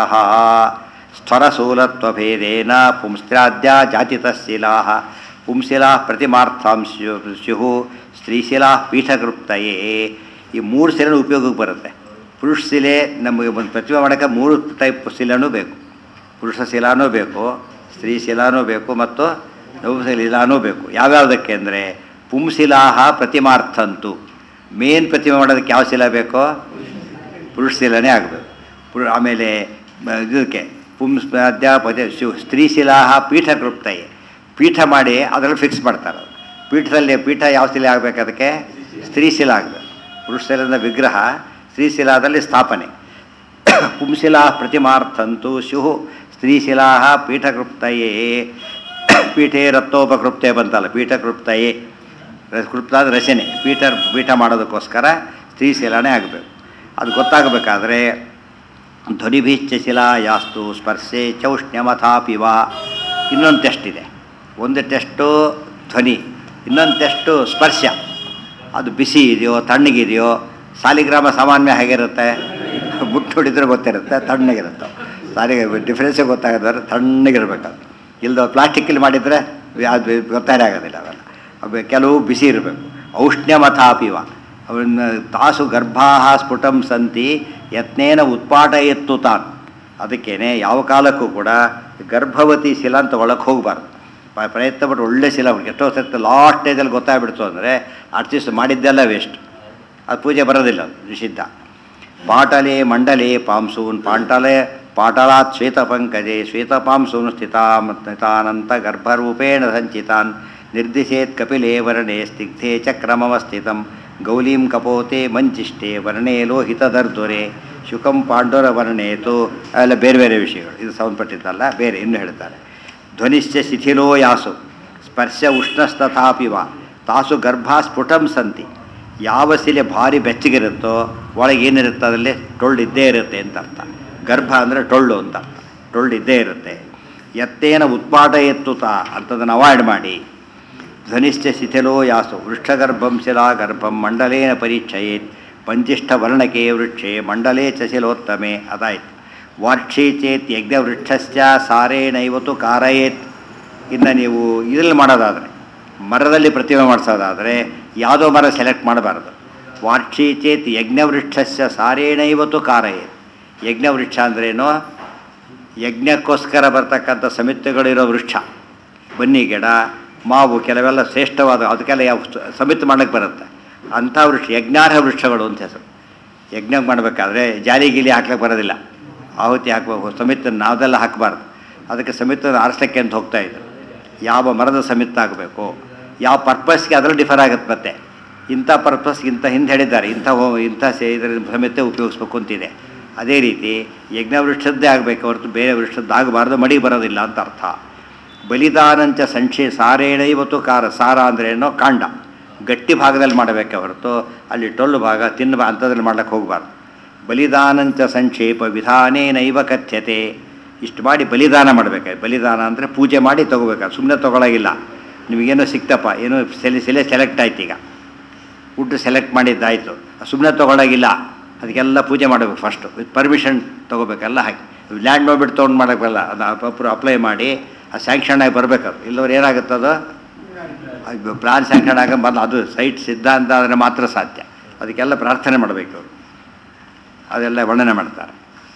ಸ್ಥರಸೂಲತ್ವಭೇದೇನ ಪುಂಸ್ತ್ರಾದ್ಯ ಜಾತಿತಶಿಲಾ ಪುಂಶಿಲಾ ಪ್ರತಿಮಾರ್ಥಾಂ ಸ್ಯು ಸ್ಯು ಸ್ತ್ರೀಶಿಲಾ ಪೀಠಕೃಪ್ತಯೇ ಈ ಮೂರು ಶಿಲೆನೂ ಉಪಯೋಗಕ್ಕೆ ಬರುತ್ತೆ ಪುರುಷ ಶಿಲೆ ನಮಗೆ ಒಂದು ಪ್ರತಿಮೆ ಮಾಡೋಕ್ಕೆ ಮೂರು ಟೈಪ್ ಶಿಲೆನೂ ಬೇಕು ಪುರುಷ ಶಿಲಾನೂ ಬೇಕು ಸ್ತ್ರೀ ಶಿಲಾನೂ ಬೇಕು ಮತ್ತು ನವಶಿಲಾನೂ ಬೇಕು ಯಾವ್ಯಾವುದಕ್ಕೆ ಅಂದರೆ ಪುಂಶಿಲಾಹ ಪ್ರತಿಮಾರ್ಥಂತು ಮೇನ್ ಪ್ರತಿಮೆ ಮಾಡೋದಕ್ಕೆ ಯಾವ ಶಿಲಾ ಬೇಕೋ ಪುರುಷ ಶಿಲಾನೇ ಆಗಬೇಕು ಪುರು ಆಮೇಲೆ ಮ- ಇದಕ್ಕೆ ಪುಂಸ್ ಅಧ್ಯಾಪದ ಶಿವ ಸ್ತ್ರೀ ಶಿಲಾಹ ಪೀಠ ಕೃಪ್ತಯೇ ಪೀಠ ಮಾಡಿ ಅದರಲ್ಲಿ ಫಿಕ್ಸ್ ಮಾಡ್ತಾರೆ ಅದು. ಪೀಠದಲ್ಲಿ ಪೀಠ ಯಾವ ಶಿಲೆ ಆಗಬೇಕು ಅದಕ್ಕೆ ಸ್ತ್ರೀ ಶಿಲಾ ಆಗಬೇಕು ಪುರುಷ ಶಿಲದ ವಿಗ್ರಹ ಸ್ತ್ರೀ ಶಿಲಾದಲ್ಲಿ ಸ್ಥಾಪನೆ ಪುಂಶಿಲಾ ಪ್ರತಿಮಾರ್ಥಂತು ಸ್ಯು ಸ್ತ್ರೀಶಿಲಾ ಪೀಠಕೃಪ್ತಯೇ ಪೀಠೆ ರಕ್ತೋಪಕೃಪ್ತೆ ಬಂತಲ್ಲ ಪೀಠಕೃಪ್ತಯೇ ರ- ಕೃಪ್ತ ಅಂದ್ರೆ ರಚನೆ ಪೀಠ ಪೀಠ ಮಾಡೋದಕ್ಕೋಸ್ಕರ ಸ್ತ್ರೀಶಿಲಾನೇ ಆಗಬೇಕು ಅದು ಗೊತ್ತಾಗಬೇಕಾದ್ರೆ ಧ್ವನಿಭೀಶ್ಚ ಶಿಲಾ ಯಾಸ್ತು ಸ್ಪರ್ಶೆ ಚೌಷ್ಣ್ಯಮಥಾಪಿ ವಾ ಇನ್ನೊಂದು ಟೆಸ್ಟ್ ಇದೆ ಒಂದು ಟೆಸ್ಟು ಧ್ವನಿ ಇನ್ನೊಂದು ಟೆಸ್ಟು ಸ್ಪರ್ಶ ಅದು ಬಿಸಿ ಇದೆಯೋ ತಣ್ಣಗಿದೆಯೋ ಸಾಲಿಗ್ರಾಮ ಸಾಮಾನ್ಯ ಹೇಗಿರುತ್ತೆ ಮುಟ್ಟು ಹೊಡಿದ್ರೆ ಗೊತ್ತಿರುತ್ತೆ ತಣ್ಣಗಿರುತ್ತೆ ಸಾರಿಗೆ ಡಿಫ್ರೆನ್ಸೇ ಗೊತ್ತಾಗೋದಾದ್ರೆ ತಣ್ಣಗಿರ್ಬೇಕು ಅದು ಇಲ್ದ ಪ್ಲಾಸ್ಟಿಕ್ಕಲ್ಲಿ ಮಾಡಿದರೆ ಅದು ಗೊತ್ತಾರೇ ಆಗೋದಿಲ್ಲ ಅವೆಲ್ಲ ಅವು ಕೆಲವು ಬಿಸಿ ಇರಬೇಕು ಔಷ್ಣ್ಯಮಥಾಪಿವ ಅವನ್ನ ತಾಸು ಗರ್ಭಾ ಸ್ಫುಟಂ ಸಂತಿ ಯತ್ನೇನ ಉತ್ಪಾಟಯತ್ತು ತಾನು ಅದಕ್ಕೇನೆ ಯಾವ ಕಾಲಕ್ಕೂ ಕೂಡ ಗರ್ಭವತಿ ಶಿಲಾ ಅಂತ ಒಳಗೆ ಹೋಗಬಾರ್ದು ಪ- ಪ್ರಯತ್ನ ಪಟ್ಟು ಒಳ್ಳೆ ಶಿಲಾ ಹುಡುಕಿ ಎಷ್ಟೋ ಸರ್ತಿ ಲಾಸ್ಟ್ ಸ್ಟೇಜಲ್ಲಿ ಗೊತ್ತಾಗ್ಬಿಡ್ತು ಅಂದರೆ ಅರ್ಚಿಸ್ ಮಾಡಿದ್ದೆಲ್ಲ ವೇಸ್ಟ್ ಅದು ಪೂಜೆ ಬರೋದಿಲ್ಲ ಅದು ನಿಷಿದ್ಧ ಪಾಟಲೆ ಮಂಡಲೆ ಪಾಂಸೂನ್ ಪಾಂಟಲೆ ಪಾಟಲಾತ್ ಶ್ವೇತಪಂಕಜೆ ಶ್ವೇತಪಾಂಸೂನ್ ಸ್ಥಿತಾಂ ಸ್ಥಿತಾನಂತ ಗರ್ಭರೂಪೇಣ ಸಂಚಿತಾನ್ ನಿರ್ದಿಶೇತ್ ಕಪಿಲೆ ವರ್ಣೆ ಸ್ನಿಗ್ಧೆ ಚಕ್ರಮವಸ್ಥಿತಂ ಗೌಲೀಂ ಕಪೋತೆ ಮಂಚಿಷ್ಟೆ ವರ್ಣೆ ಲೋಹಿತದರ್ದೊರೆ ಶುಕಂ ಪಾಂಡುರ ವರ್ಣೇತು ಅವೆಲ್ಲ ಬೇರೆ ಬೇರೆ ವಿಷಯಗಳು ಇದು ಸಂಬಂಧಪಟ್ಟಿದ್ದಲ್ಲ ಬೇರೆ ಇನ್ನೂ ಹೇಳ್ತಾರೆ ಧ್ವನಿಶ್ಚ ಶಿಥಿಲೋ ಯಾಸು ಸ್ಪರ್ಶ ಉಷ್ಣಸ್ತಥಾಪಿ ವಾ ತಾಸು ಗರ್ಭ ಸ್ಫುಟಂ ಸಂತಿ ಯಾವ ಶಿಲೆ ಭಾರಿ ಬೆಚ್ಚಗಿರುತ್ತೋ ಒಳಗೆ ಏನಿರುತ್ತೆ ಅದರಲ್ಲಿ ಟೊಳ್ಳು ಇದ್ದೇ ಇರುತ್ತೆ ಅಂತ ಅರ್ಥ ಗರ್ಭ ಅಂದರೆ ಟೊಳ್ಳು ಅಂತ ಅರ್ಥ ಟೊಳ್ಳು ಇದ್ದೇ ಇರುತ್ತೆ ಎತ್ತೇನ ಉತ್ಪಾಟ ಎತ್ತುತ್ತಾ ಅಂಥದನ್ನು ಅವಾಯ್ಡ್ ಮಾಡಿ ಧ್ವನಿಶ್ಚ ಶಿಥಿಲೋ ಯಾಸು ವೃಕ್ಷಗರ್ಭಂ ಶಿಲಾ ಗರ್ಭಂ ಮಂಡಲೇನ ಪರೀಕ್ಷಯೇತ್ ಪಂಚಿಷ್ಠ ವರ್ಣಕೆ ವೃಕ್ಷೆ ಮಂಡಲೇ ಚ ಶಿಲೋತ್ತಮೆ ಅದಾಯ್ತು ವಾರ್ಷಿ ಚೇತ್ ಯಜ್ಞವೃಕ್ಷಸ್ಯ ಸಾರೇಣೈವತು ಕಾರಯೇತ್ ಇನ್ನು ನೀವು ಇದರಲ್ಲಿ ಮಾಡೋದಾದರೆ ಮರದಲ್ಲಿ ಪ್ರತಿಮೆ ಮಾಡಿಸೋದಾದರೆ ಯಾವುದೋ ಮರ ಸೆಲೆಕ್ಟ್ ಮಾಡಬಾರ್ದು ವಾರ್ಷಿ ಚೇತ್ ಯಜ್ಞವೃಕ್ಷಸ್ಯ ಸಾರೇಣೈವತು ಕಾರಯೇತ್ ಯಜ್ಞವೃಕ್ಷ ಅಂದ್ರೇನು ಯಜ್ಞಕ್ಕೋಸ್ಕರ ಬರ್ತಕ್ಕಂಥ ಸಮಿತಿಗಳಿರೋ ವೃಕ್ಷ ಬನ್ನಿ ಗಿಡ ಮಾವು ಕೆಲವೆಲ್ಲ ಶ್ರೇಷ್ಠವಾದ ಅದಕ್ಕೆಲ್ಲ ಯಾವ ಸಮಿತಿ ಮಾಡಕ್ಕೆ ಬರುತ್ತೆ ಅಂಥ ವೃಕ್ಷ ಯಜ್ಞಾರ್ಹ ವೃಕ್ಷಗಳು ಅಂತ ಹೆಸರು ಯಜ್ಞ ಮಾಡಬೇಕಾದ್ರೆ ಜಾಲಿ ಗೀಲಿ ಹಾಕ್ಲಿಕ್ಕೆ ಬರೋದಿಲ್ಲ ಆಹುತಿ ಹಾಕಬೇಕು ಸಮಿತಿ ನಾವೆಲ್ಲ ಹಾಕಬಾರ್ದು ಅದಕ್ಕೆ ಸಮಿತಿಯನ್ನು ಆರಿಸ್ಲಿಕ್ಕೆ ಅಂತ ಹೋಗ್ತಾ ಇದ್ರು ಯಾವ ಮರದ ಸಮಿತಿ ಆಗಬೇಕು ಯಾವ ಪರ್ಪಸ್ಗೆ ಅದರಲ್ಲಿ ಡಿಫರ್ ಆಗುತ್ತೆ ಮತ್ತೆ ಇಂಥ ಪರ್ಪಸ್ಗೆ ಇಂಥ ಹಿಂದೆ ಹೇಳಿದ್ದಾರೆ ಇಂಥ ಹೋ- ಇಂಥ ಸೇ ಇದರ ಸಮಿತಿ ಉಪಯೋಗಿಸ್ಬೇಕು ಅಂತಿದೆ ಅದೇ ರೀತಿ ಯಜ್ಞ ವೃಕ್ಷದ್ದೇ ಆಗಬೇಕು ಹೊರತು ಬೇರೆ ವೃಕ್ಷದ್ದಾಗಬಾರ್ದು ಮಡಿ ಬರೋದಿಲ್ಲ ಅಂತ ಅರ್ಥ ಬಲಿದಾನಂಚ ಸಂಕ್ಷೇ ಸಾರೇಣ ಇವತ್ತು ಕಾರ ಸಾರ ಅಂದ್ರೆ ಏನೋ ಕಾಂಡ ಗಟ್ಟಿ ಭಾಗದಲ್ಲಿ ಮಾಡಬೇಕೆ ಹೊರತು ಅಲ್ಲಿ ಟೊಳ್ಳು ಭಾಗ ತಿನ್ನ ಅಂಥದ್ರಲ್ಲಿ ಮಾಡ್ಲಿಕ್ಕೆ ಹೋಗಬಾರ್ದು ಬಲಿದಾನಂಚ ಸಂಕ್ಷೇಪ ವಿಧಾನೇನೈವ ಕಥ್ಯತೆ ಇಷ್ಟು ಮಾಡಿ ಬಲಿದಾನ ಮಾಡಬೇಕು ಬಲಿದಾನ ಅಂದರೆ ಪೂಜೆ ಮಾಡಿ ತೊಗೋಬೇಕು ಸುಮ್ಮನೆ ತೊಗೊಳಗಿಲ್ಲ ನಿಮಗೇನೋ ಸಿಕ್ತಪ್ಪ ಏನೋ ಸೆಲೆ ಸೆಲೆ ಸೆಲೆಕ್ಟ್ ಆಯ್ತು ಈಗ ವುಡ್ ಸೆಲೆಕ್ಟ್ ಮಾಡಿದ್ದಾಯಿತು ಸುಮ್ಮನೆ ತೊಗೊಳಗಿಲ್ಲ ಅದಕ್ಕೆಲ್ಲ ಪೂಜೆ ಮಾಡಬೇಕು ಫಸ್ಟು ವಿತ್ ಪರ್ಮಿಷನ್ ತೊಗೋಬೇಕೆಲ್ಲ ಹಾಕಿ ಲ್ಯಾಂಡ್ ನೋಡ್ಬಿಟ್ಟು ತೊಗೊಂಡು ಮಾಡೋಕ್ಕಲ್ಲ ಅದು ಅಪ್ರೂವ್ ಅಪ್ಲೈ ಮಾಡಿ ಆ ಸ್ಯಾಂಕ್ಷನ್ ಆಗಿ ಬರಬೇಕದು ಇಲ್ಲವ್ರು ಏನಾಗುತ್ತದು ಪ್ಲಾನ್ ಸ್ಯಾಂಕ್ಷನ್ ಆಗ ಬಂದು ಅದು ಸೈಟ್ ಸಿದ್ಧಾಂತ ಆದರೆ ಮಾತ್ರ ಸಾಧ್ಯ ಅದಕ್ಕೆಲ್ಲ ಪ್ರಾರ್ಥನೆ ಮಾಡಬೇಕು ಅವರು ಅದೆಲ್ಲ ವರ್ಣನೆ ಮಾಡ್ತಾರೆ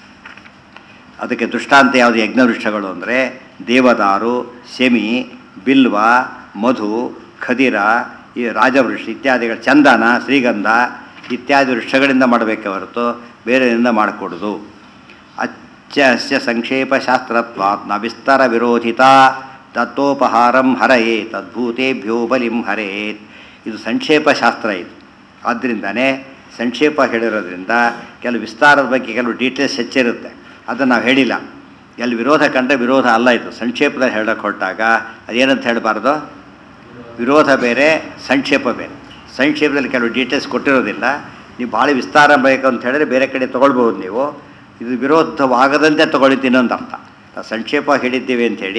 ಅದಕ್ಕೆ ದೃಷ್ಟಾಂತ ಯಾವುದು ಯಜ್ಞವೃಕ್ಷಗಳು ಅಂದರೆ ದೇವದಾರು ಶಮಿ ಬಿಲ್ವ ಮಧು ಖದಿರ ಈ ರಾಜವೃಕ್ಷ ಇತ್ಯಾದಿಗಳು ಚಂದನ ಶ್ರೀಗಂಧ ಇತ್ಯಾದಿ ವೃಕ್ಷಗಳಿಂದ ಮಾಡಬೇಕೆ ಹೊರತು ಬೇರೆಯಿಂದ ಮಾಡಿಕೊಡೋದು ಅಚ್ಚ ಅಸ್ಯ ಸಂಕ್ಷೇಪ ಶಾಸ್ತ್ರತ್ವಾತ್ ನ ವಿಸ್ತಾರ ವಿರೋಧಿತ ತತ್ವೋಪಹಾರಂ ಹರಯೇ ತದ್ಭೂತೇಭ್ಯೋ ಬಲಿಂ ಹರೇತ್ ಇದು ಸಂಕ್ಷೇಪ ಶಾಸ್ತ್ರ ಇದು ಆದ್ದರಿಂದನೇ ಸಂಕ್ಷೇಪ ಹೇಳಿರೋದ್ರಿಂದ ಕೆಲವು ವಿಸ್ತಾರದ ಬಗ್ಗೆ ಕೆಲವು ಡೀಟೇಲ್ಸ್ ಹೆಚ್ಚಿರುತ್ತೆ ಅದನ್ನು ನಾವು ಹೇಳಿಲ್ಲ ಎಲ್ಲಿ ವಿರೋಧ ಕಂಡ್ರೆ ವಿರೋಧ ಅಲ್ಲ ಇದು ಸಂಕ್ಷೇಪದಲ್ಲಿ ಹೇಳಕ್ಕೆ ಹೊರಟಾಗ ಅದೇನಂತ ಹೇಳಬಾರ್ದು ವಿರೋಧ ಬೇರೆ ಸಂಕ್ಷೇಪ ಬೇರೆ ಸಂಕ್ಷೇಪದಲ್ಲಿ ಕೆಲವು ಡೀಟೇಲ್ಸ್ ಕೊಟ್ಟಿರೋದಿಲ್ಲ ನೀವು ಭಾಳ ವಿಸ್ತಾರ ಬೇಕು ಅಂತ ಹೇಳಿದ್ರೆ ಬೇರೆ ಕಡೆ ತೊಗೊಳ್ಬೋದು ನೀವು ಇದು ವಿರೋಧವಾಗದಂತೆ ತೊಗೊಳ್ತೀನಿ ಅಂತ ಅರ್ಥ ನಾವು ಸಂಕ್ಷೇಪ ಹೇಳಿದ್ದೀವಿ ಅಂಥೇಳಿ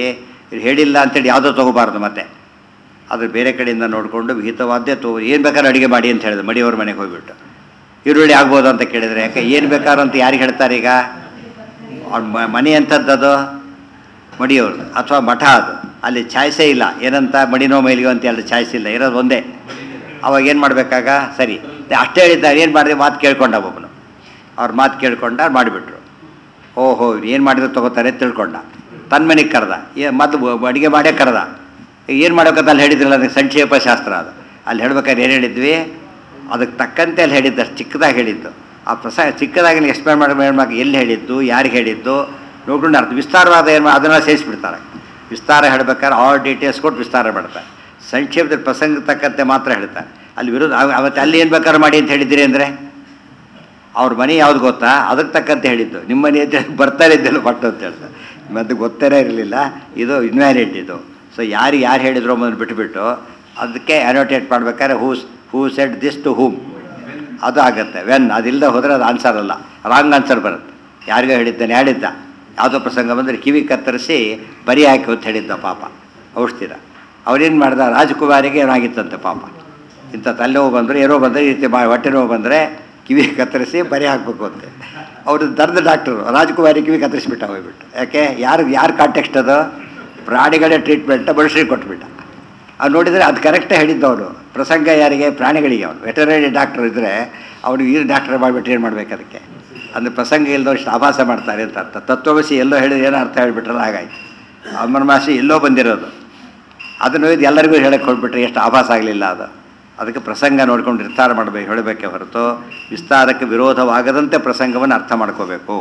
ಇದು ಹೇಳಿಲ್ಲ ಅಂತೇಳಿ ಯಾವುದೋ ತೊಗೋಬಾರ್ದು ಮತ್ತೆ ಅದು ಬೇರೆ ಕಡೆಯಿಂದ ನೋಡಿಕೊಂಡು ವಿಹಿತವಾದ್ದೇ ತಗೋ ಏನು ಬೇಕಾದ್ರೂ ಅಡುಗೆ ಮಾಡಿ ಅಂತ ಹೇಳಿದ್ರು ಮಡಿಯವ್ರ ಮನೆಗೆ ಹೋಗ್ಬಿಟ್ಟು ಈರುಳ್ಳಿ ಆಗ್ಬೋದು ಅಂತ ಕೇಳಿದ್ರೆ ಯಾಕೆ ಏನು ಬೇಕಾದ್ರೂ ಅಂತ ಯಾರಿಗೆ ಹೇಳ್ತಾರೆ ಈಗ ಅವ್ರ ಮ- ಮನೆ ಅಂಥದ್ದು ಅದು ಮಡಿಯವ್ರದ್ದು ಅಥವಾ ಮಠ ಅದು ಅಲ್ಲಿ ಚಾಯ್ಸೇ ಇಲ್ಲ ಏನಂತ ಮಡಿನೋ ಮೈಲಿಗೋ ಅಂತ ಎರಡು ಚಾಯ್ಸ್ ಇಲ್ಲ ಇರೋದು ಒಂದೇ ಅವಾಗ ಏನು ಮಾಡಬೇಕಾಗ ಸರಿ ಅಷ್ಟೇ ಹೇಳಿದ್ದಾರೆ ಏನು ಮಾಡಿದೆ ಮಾತು ಕೇಳ್ಕೊಂಡ ಒಬ್ಬನು ಅವ್ರ ಮಾತು ಕೇಳ್ಕೊಂಡ ಮಾಡಿಬಿಟ್ರು ಓಹೋ ಏನು ಮಾಡಿದ್ರೆ ತೊಗೋತಾರೆ ತಿಳ್ಕೊಂಡ ತನ್ನ ಮನೆಗೆ ಕರೆದ ಏ ಮೊದಲು ಅಡುಗೆ ಮಾಡೇ ಕರೆದ ಏನು ಮಾಡ್ಬೇಕಂತ ಅಲ್ಲಿ ಹೇಳಿದ್ರಲ್ಲ ಅದಕ್ಕೆ ಸಂಕ್ಷೇಪ ಶಾಸ್ತ್ರ ಅದು ಅಲ್ಲಿ ಹೇಳ್ಬೇಕಾದ್ರೆ ಏನು ಹೇಳಿದ್ವಿ ಅದಕ್ಕೆ ತಕ್ಕಂತೆ ಅಲ್ಲಿ ಹೇಳಿದ್ದು ಅಷ್ಟು ಚಿಕ್ಕದಾಗಿ ಹೇಳಿದ್ದು ಆ ಪ್ರಸಂಗ ಚಿಕ್ಕದಾಗಿ ಎಕ್ಸ್ಪ್ಲೇನ್ ಮಾಡಿ ಮಾಡ್ಬೇಕು ಎಲ್ಲಿ ಹೇಳಿದ್ದು ಯಾರಿಗೆ ಹೇಳಿದ್ದು ನೋಡ್ಕೊಂಡು ಅರ್ಥ ವಿಸ್ತಾರವಾದ ಏನು ಮಾ- ಅದನ್ನೆಲ್ಲ ಸೇರಿಸ್ಬಿಡ್ತಾರೆ ವಿಸ್ತಾರ ಹೇಳ್ಬೇಕಾದ್ರೆ ಆಲ್ ಡೀಟೇಲ್ಸ್ ಕೊಟ್ಟು ವಿಸ್ತಾರ ಮಾಡ್ತಾರೆ ಸಂಕ್ಷೇಪದ ಪ್ರಸಂಗ ತಕ್ಕಂತೆ ಮಾತ್ರ ಹೇಳ್ತಾರೆ ಅಲ್ಲಿ ವಿರೋಧ ಅವ- ಅವತ್ತು ಅಲ್ಲಿ ಏನು ಬೇಕಾದ್ರೆ ಮಾಡಿ ಅಂತ ಹೇಳಿದ್ದೀರಿ ಅಂದರೆ ಅವ್ರ ಮನೆ ಯಾವ್ದು ಗೊತ್ತಾ ಅದಕ್ಕೆ ತಕ್ಕಂತೆ ಹೇಳಿದ್ದು ನಿಮ್ಮ ಮನೆ ಅಂತ ಹೇಳಿ ಬರ್ತಾರೆ ಇದ್ದಲ್ಲ ಪಟ್ಟು ಅಂತ ಹೇಳ್ತಾರೆ ಮತ್ತೆ ಗೊತ್ತೇ ಇರಲಿಲ್ಲ ಇದು ಇನ್ವ್ಯಾಲಿಡ್ ಇದು ಸೊ ಯಾರು ಯಾರು ಹೇಳಿದ್ರು ಮೊದಲು ಬಿಟ್ಬಿಟ್ಟು ಅದಕ್ಕೆ ಅನೋಟೇಟ್ ಮಾಡ್ಬೇಕಾದ್ರೆ whose who said this to whom ಅದು ಆಗುತ್ತೆ ವೆನ್ ಅದಿಲ್ಲದೆ ಹೋದರೆ ಅದು ಆನ್ಸರ್ ಅಲ್ಲ ರಾಂಗ್ ಆನ್ಸರ್ ಬರುತ್ತೆ ಯಾರಿಗೋ ಹೇಳಿದ್ದಾನೆ ಹೇಳಿದ್ದ ಯಾವುದೋ ಪ್ರಸಂಗ ಬಂದರೆ ಕಿವಿ ಕತ್ತರಿಸಿ ಬರಿ ಹಾಕಿ ಅಂತ ಹೇಳಿದ್ದ ಪಾಪ ಔಷಧಿನ ಅವನೇನು ಮಾಡ್ದ ರಾಜಕುಮಾರಿಗೆ ಏನಾಗಿತ್ತಂತೆ ಪಾಪ ಇಂಥ ತಲೆನೋವು ಬಂದರೆ ಏನೋ ಬಂದರೆ ಈ ರೀತಿ ಮಾ ಹೊಟ್ಟೆ ನೋವು ಬಂದರೆ ಕಿವಿ ಕತ್ತರಿಸಿ ಬರಿ ಹಾಕಬೇಕು ಅಂತೆ ಅವರು ದರ್ದ ಡಾಕ್ಟರು ರಾಜಕುಮಾರಿ ಕಿವಿ ಕತ್ತರಿಸ್ಬಿಟ್ಟ ಹೋಗ್ಬಿಟ್ಟು ಯಾಕೆ ಯಾರು ಯಾರು ಕಾಂಟೆಕ್ಸ್ಟ್ ಅದು ಪ್ರಾಣಿಗಳೇ ಟ್ರೀಟ್ಮೆಂಟ್ ಮನುಷ್ಯರಿಗೆ ಕೊಟ್ಬಿಟ್ಟ ಅವ್ನು ನೋಡಿದರೆ ಅದು ಕರೆಕ್ಟಾಗಿ ಹೇಳಿದ್ದು ಅವನು ಪ್ರಸಂಗ ಯಾರಿಗೆ ಪ್ರಾಣಿಗಳಿಗೆ ಅವನು ವೆಟರ್ನರಿ ಡಾಕ್ಟರ್ ಇದ್ದರೆ ಅವನು ಈ ಡಾಕ್ಟರ್ ಮಾಡಿಬಿಟ್ಟು ಏನು ಮಾಡ್ಬೇಕು ಅದಕ್ಕೆ ಅಂದರೆ ಪ್ರಸಂಗ ಇಲ್ಲದವ್ರು ಇಷ್ಟು ಆಭಾಸ ಮಾಡ್ತಾರೆ ಅಂತ ಅರ್ಥ ತತ್ವಮಸಿ ಎಲ್ಲೋ ಹೇಳಿದ್ರೆ ಏನೋ ಅರ್ಥ ಹೇಳ್ಬಿಟ್ರಲ್ಲ ಹಾಗಾಯ್ತು ಅಮರಮಾಸಿ ಎಲ್ಲೋ ಬಂದಿರೋದು ಅದನ್ನು ಇದು ಎಲ್ಲರಿಗೂ ಹೇಳಕ್ಕೆ ಹೊರಟ್ಬಿಟ್ರೆ ಎಷ್ಟು ಆಭಾಸ ಆಗಲಿಲ್ಲ ಅದು ಅದಕ್ಕೆ ಪ್ರಸಂಗ ನೋಡ್ಕೊಂಡು ನಿರ್ಧಾರ ಮಾಡಬೇಕು ಹೇಳಬೇಕೆ ಹೊರತು ವಿಸ್ತಾರಕ್ಕೆ ವಿರೋಧವಾಗದಂತೆ ಪ್ರಸಂಗವನ್ನು ಅರ್ಥ ಮಾಡ್ಕೋಬೇಕು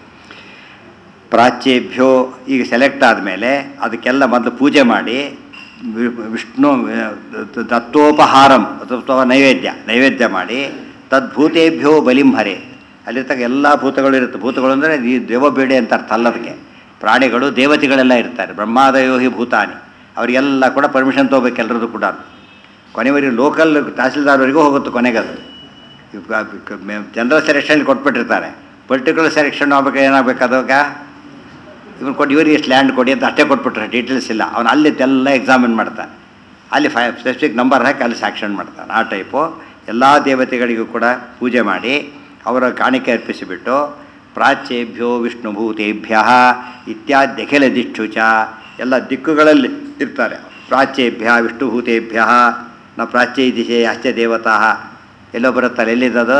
ಪ್ರಾಚ್ಯೇಭ್ಯೋ ಈಗ ಸೆಲೆಕ್ಟ್ ಆದಮೇಲೆ ಅದಕ್ಕೆಲ್ಲ ಮೊದಲು ಪೂಜೆ ಮಾಡಿ ವಿ- ವಿಷ್ಣು ದ- ದತ್ತೋಪಹಾರಂ ಅಥವಾ ನೈವೇದ್ಯ ನೈವೇದ್ಯ ಮಾಡಿ ತದ್ಭೂತೇಭ್ಯೋ ಬಲಿಂಹರೆ ಅಲ್ಲಿರ್ತಕ್ಕ ಎಲ್ಲ ಭೂತಗಳು ಇರುತ್ತೆ ಭೂತಗಳು ಅಂದರೆ ಈ ದೇವಬೇಡೆ ಅಂತ ಅರ್ಥ ಅಲ್ಲ ಅದಕ್ಕೆ ಪ್ರಾಣಿಗಳು ದೇವತೆಗಳೆಲ್ಲ ಇರ್ತಾರೆ ಬ್ರಹ್ಮಾದಯೋಹಿ ಭೂತಾನಿ ಅವರಿಗೆಲ್ಲ ಕೂಡ ಪರ್ಮಿಷನ್ ತೊಗೋಬೇಕು ಎಲ್ಲರದ್ದು ಕೂಡ ಕೊನೆವರೆಗೆ ಲೋಕಲ್ ತಹಸೀಲ್ದಾರ್ವರೆಗೂ ಹೋಗುತ್ತೆ ಕೊನೆಗದು ಜನರಲ್ ಸೆಲೆಕ್ಷನ್ ಕೊಟ್ಬಿಟ್ಟಿರ್ತಾರೆ ಪರ್ಟಿಕ್ಯುಲರ್ ಸೆಲೆಕ್ಷನ್ ಆಗ್ಬೇಕು ಏನಾಗಬೇಕು ಅದಾಗ ಇವ್ನು ಕೊಟ್ಟು ಇವ್ರಿಗೆ ಎಷ್ಟು ಲ್ಯಾಂಡ್ ಕೊಡಿ ಅಂತ ಅಷ್ಟೇ ಕೊಟ್ಬಿಟ್ರೆ ಡೀಟೇಲ್ಸ್ ಇಲ್ಲ ಅವನು ಅಲ್ಲಿ ಎಲ್ಲ ಎಕ್ಸಾಮಿನ್ ಮಾಡ್ತಾನೆ ಅಲ್ಲಿ ಫೈ ಸ್ಪೆಸಿಫಿಕ್ ನಂಬರ್ ಹಾಕಿ ಅಲ್ಲಿ ಸ್ಯಾಕ್ಷನ್ ಮಾಡ್ತಾನೆ ಆ ಟೈಪು ಎಲ್ಲ ದೇವತೆಗಳಿಗೂ ಕೂಡ ಪೂಜೆ ಮಾಡಿ ಅವರ ಕಾಣಿಕೆ ಅರ್ಪಿಸಿಬಿಟ್ಟು ಪ್ರಾಚ್ಯೇಭ್ಯೋ ವಿಷ್ಣುಭೂತೇಭ್ಯ ಇತ್ಯಾದ್ಯಖಿಲ ದಿಕ್ಷು ಚ ಎಲ್ಲ ದಿಕ್ಕುಗಳಲ್ಲಿ ಇರ್ತಾರೆ ಪ್ರಾಚ್ಯೇಭ್ಯ ವಿಷ್ಣುಭೂತೇಭ್ಯ ನ ಪ್ರಾಚ್ಯ ದಿಶೆ ಅಶ್ಚ ದೇವತಾ ಎಲ್ಲೋ ಬರುತ್ತಲ್ಲ ಎಲ್ಲಿದ್ದದು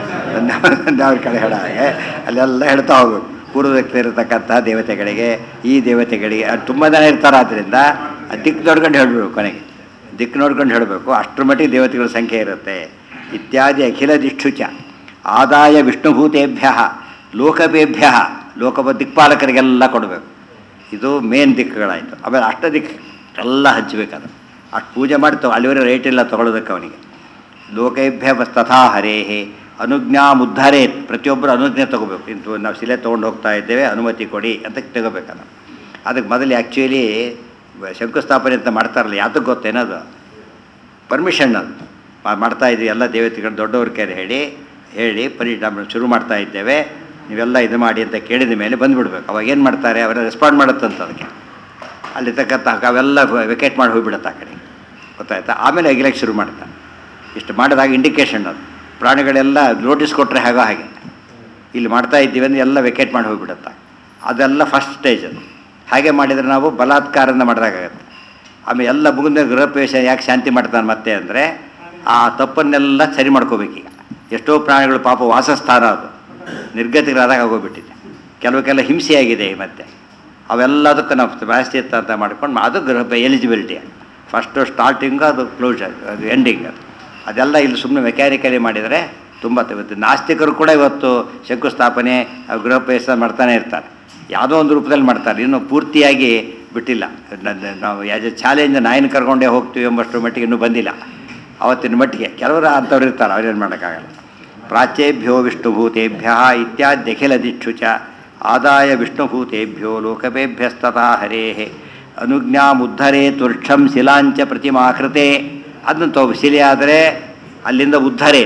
ಅವ್ರ ಕಡೆ ಹೇಳ ಹಾಗೆ ಅಲ್ಲೆಲ್ಲ ಹೇಳ್ತಾ ಹೋಗ್ಬೇಕು ಪೂರ್ವದಕ್ಕೆ ಇರತಕ್ಕಂಥ ದೇವತೆಗಳಿಗೆ ಈ ದೇವತೆಗಳಿಗೆ ಅದು ತುಂಬ ಜನ ಇರ್ತಾರೆ ಆದ್ದರಿಂದ ಆ ದಿಕ್ಕು ನೋಡ್ಕೊಂಡು ಹೇಳಬೇಕು ಕೊನೆಗೆ ದಿಕ್ಕು ನೋಡ್ಕೊಂಡು ಹೇಳಬೇಕು ಅಷ್ಟರ ಮಟ್ಟಿಗೆ ದೇವತೆಗಳ ಸಂಖ್ಯೆ ಇರುತ್ತೆ ಇತ್ಯಾದಿ ಅಖಿಲ ದಿಕ್ಷುಚ ಆದಾಯ ವಿಷ್ಣುಭೂತೇಭ್ಯ ಲೋಕಪೇಭ್ಯ ಲೋಕಪ ದಿಕ್ಪಾಲಕರಿಗೆಲ್ಲ ಕೊಡಬೇಕು ಇದು ಮೇನ್ ದಿಕ್ಕುಗಳಾಯಿತು ಆಮೇಲೆ ಅಷ್ಟ ದಿಕ್ಕು ಎಲ್ಲ ಹಂಚಬೇಕದು ಅಷ್ಟು ಪೂಜೆ ಮಾಡಿ ತಗೋ ಅಲ್ಲಿವರೆಗೆ ರೇಟ್ ಇಲ್ಲ ತೊಗೊಳೋದಕ್ಕೆ ಅವನಿಗೆ ಲೋಕೇಭ್ಯ ತಥಾ ಹರೇಹೇ ಅನುಜ್ಞಾ ಮುದ್ಧರೇತ್ ಪ್ರತಿಯೊಬ್ಬರು ಅನುಜ್ಞೆ ತಗೋಬೇಕು ಇಂತು ನಾವು ಶಿಲೆ ತೊಗೊಂಡು ಹೋಗ್ತಾ ಇದ್ದೇವೆ ಅನುಮತಿ ಕೊಡಿ ಅಂತ ತಗೋಬೇಕಲ್ಲ ಅದಕ್ಕೆ ಮೊದಲು ಆ್ಯಕ್ಚುಲಿ ಶಂಕುಸ್ಥಾಪನೆ ಅಂತ ಮಾಡ್ತಾರಲ್ಲ ಯಾತಕ್ಕೆ ಗೊತ್ತೇನದು ಪರ್ಮಿಷನ್ ಅದು ಮಾ- ಮಾಡ್ತಾ ಇದ್ದೀವಿ ಎಲ್ಲ ದೇವತೆಗಳು ದೊಡ್ಡವ್ರ ಕೈಲಿ ಹೇಳಿ ಹೇಳಿ ಪರಿಣಾಮ ಶುರು ಮಾಡ್ತಾ ಇದ್ದೇವೆ ನೀವೆಲ್ಲ ಇದು ಮಾಡಿ ಅಂತ ಕೇಳಿದ ಮೇಲೆ ಬಂದುಬಿಡ್ಬೇಕು ಅವಾಗ ಏನು ಮಾಡ್ತಾರೆ ಅವರ ರೆಸ್ಪಾಂಡ್ ಮಾಡುತ್ತಂತ ಅದಕ್ಕೆ ಅಲ್ಲಿ ತಕ್ಕಂಥ ಅವೆಲ್ಲ ವೆಕೇಟ್ ಮಾಡಿ ಹೋಗ್ಬಿಡುತ್ತೆ ಆ ಕಡೆ ಗೊತ್ತಾಯ್ತಾ ಆಮೇಲೆ ಅಗಿಲಕ್ಕೆ ಶುರು ಮಾಡ್ತಾರೆ ಇಷ್ಟು ಮಾಡಿದಾಗ ಇಂಡಿಕೇಶನ್ ಅದು ಪ್ರಾಣಿಗಳೆಲ್ಲ ನೋಟಿಸ್ ಕೊಟ್ಟರೆ ಹಾಗೋ ಹಾಗೆ ಇಲ್ಲಿ ಮಾಡ್ತಾ ಇದ್ದೀವಿ ಅಂದರೆ ಎಲ್ಲ ವೆಕೇಟ್ ಮಾಡಿ ಹೋಗ್ಬಿಡುತ್ತೆ ಅದೆಲ್ಲ ಫಸ್ಟ್ ಸ್ಟೇಜ್ ಅದು ಹಾಗೆ ಮಾಡಿದರೆ ನಾವು ಬಲಾತ್ಕಾರನ ಮಾಡಿದಾಗತ್ತೆ ಆಮೇಲೆ ಎಲ್ಲ ಮುಗಿದ ಗೃಹಪ್ರವೇಶ ಯಾಕೆ ಶಾಂತಿ ಮಾಡ್ತಾನೆ ಮತ್ತೆ ಅಂದರೆ ಆ ತಪ್ಪನ್ನೆಲ್ಲ ಸರಿ ಮಾಡ್ಕೋಬೇಕೀಗ ಎಷ್ಟೋ ಪ್ರಾಣಿಗಳು ಪಾಪ ವಾಸಸ್ಥಾನ ಅದು ನಿರ್ಗತಿಗಳಾದಾಗ ಆಗೋಗ್ಬಿಟ್ಟಿದೆ ಕೆಲವಕ್ಕೆಲ್ಲ ಹಿಂಸೆಯಾಗಿದೆ ಈ ಮತ್ತೆ ಅವೆಲ್ಲದಕ್ಕೂ ನಾವು ಪ್ರಾಯಶ್ಚಿತ್ತ ಅಂತ ಮಾಡ್ಕೊಂಡು ಅದು ಗೃಹ ಎಲಿಜಿಬಿಲಿಟಿ ಫಸ್ಟು ಸ್ಟಾರ್ಟಿಂಗು ಅದು ಕ್ಲೋಸರ್ ಅದು ಎಂಡಿಂಗ್ ಅದು ಅದೆಲ್ಲ ಇಲ್ಲಿ ಸುಮ್ಮನೆ ಮೆಕ್ಯಾನಿಕಲಿ ಮಾಡಿದರೆ ತುಂಬ ಇವತ್ತು ನಾಸ್ತಿಕರು ಕೂಡ ಇವತ್ತು ಶಂಕುಸ್ಥಾಪನೆ ಆ ಗೃಹಪ್ರವೇಶ ಮಾಡ್ತಾನೆ ಇರ್ತಾರೆ ಯಾವುದೋ ಒಂದು ರೂಪದಲ್ಲಿ ಮಾಡ್ತಾರೆ ಇನ್ನೂ ಪೂರ್ತಿಯಾಗಿ ಬಿಟ್ಟಿಲ್ಲ ನ- ನ- ನಾವು ಯಾಸ್ ಎ ಚಾಲೆಂಜ್ ನಾಯಿನ ಕರ್ಕೊಂಡೇ ಹೋಗ್ತೀವಿ ಎಂಬಷ್ಟರ ಮಟ್ಟಿಗೆ ಇನ್ನೂ ಬಂದಿಲ್ಲ ಅವತ್ತಿನ ಮಟ್ಟಿಗೆ ಕೆಲವರು ಅಂಥವ್ರು ಇರ್ತಾರೆ ಅವ್ರೇನು ಮಾಡೋಕ್ಕಾಗಲ್ಲ ಪ್ರಾಚ್ಯೇಭ್ಯೋ ವಿಷ್ಣುಭೂತೇಭ್ಯ ಇತ್ಯಾದ್ಯಖಿಲ ದಿಕ್ಷು ಚ ಆದಾಯ ವಿಷ್ಣುಭೂತೇಭ್ಯೋ ಲೋಕಪೇಭ್ಯಸ್ತತಾ ಹರೇ ಅನುಜ್ಞಾಮುದ್ಧರೇ ತುರ್ಕ್ಷಂ ಶಿಲಾಂಚ ಪ್ರತಿಮಾಕೃತೆ ಅದನ್ನು ತಗೋ ಶಿಲೆ ಆದರೆ ಅಲ್ಲಿಂದ ಉದ್ಧರೆ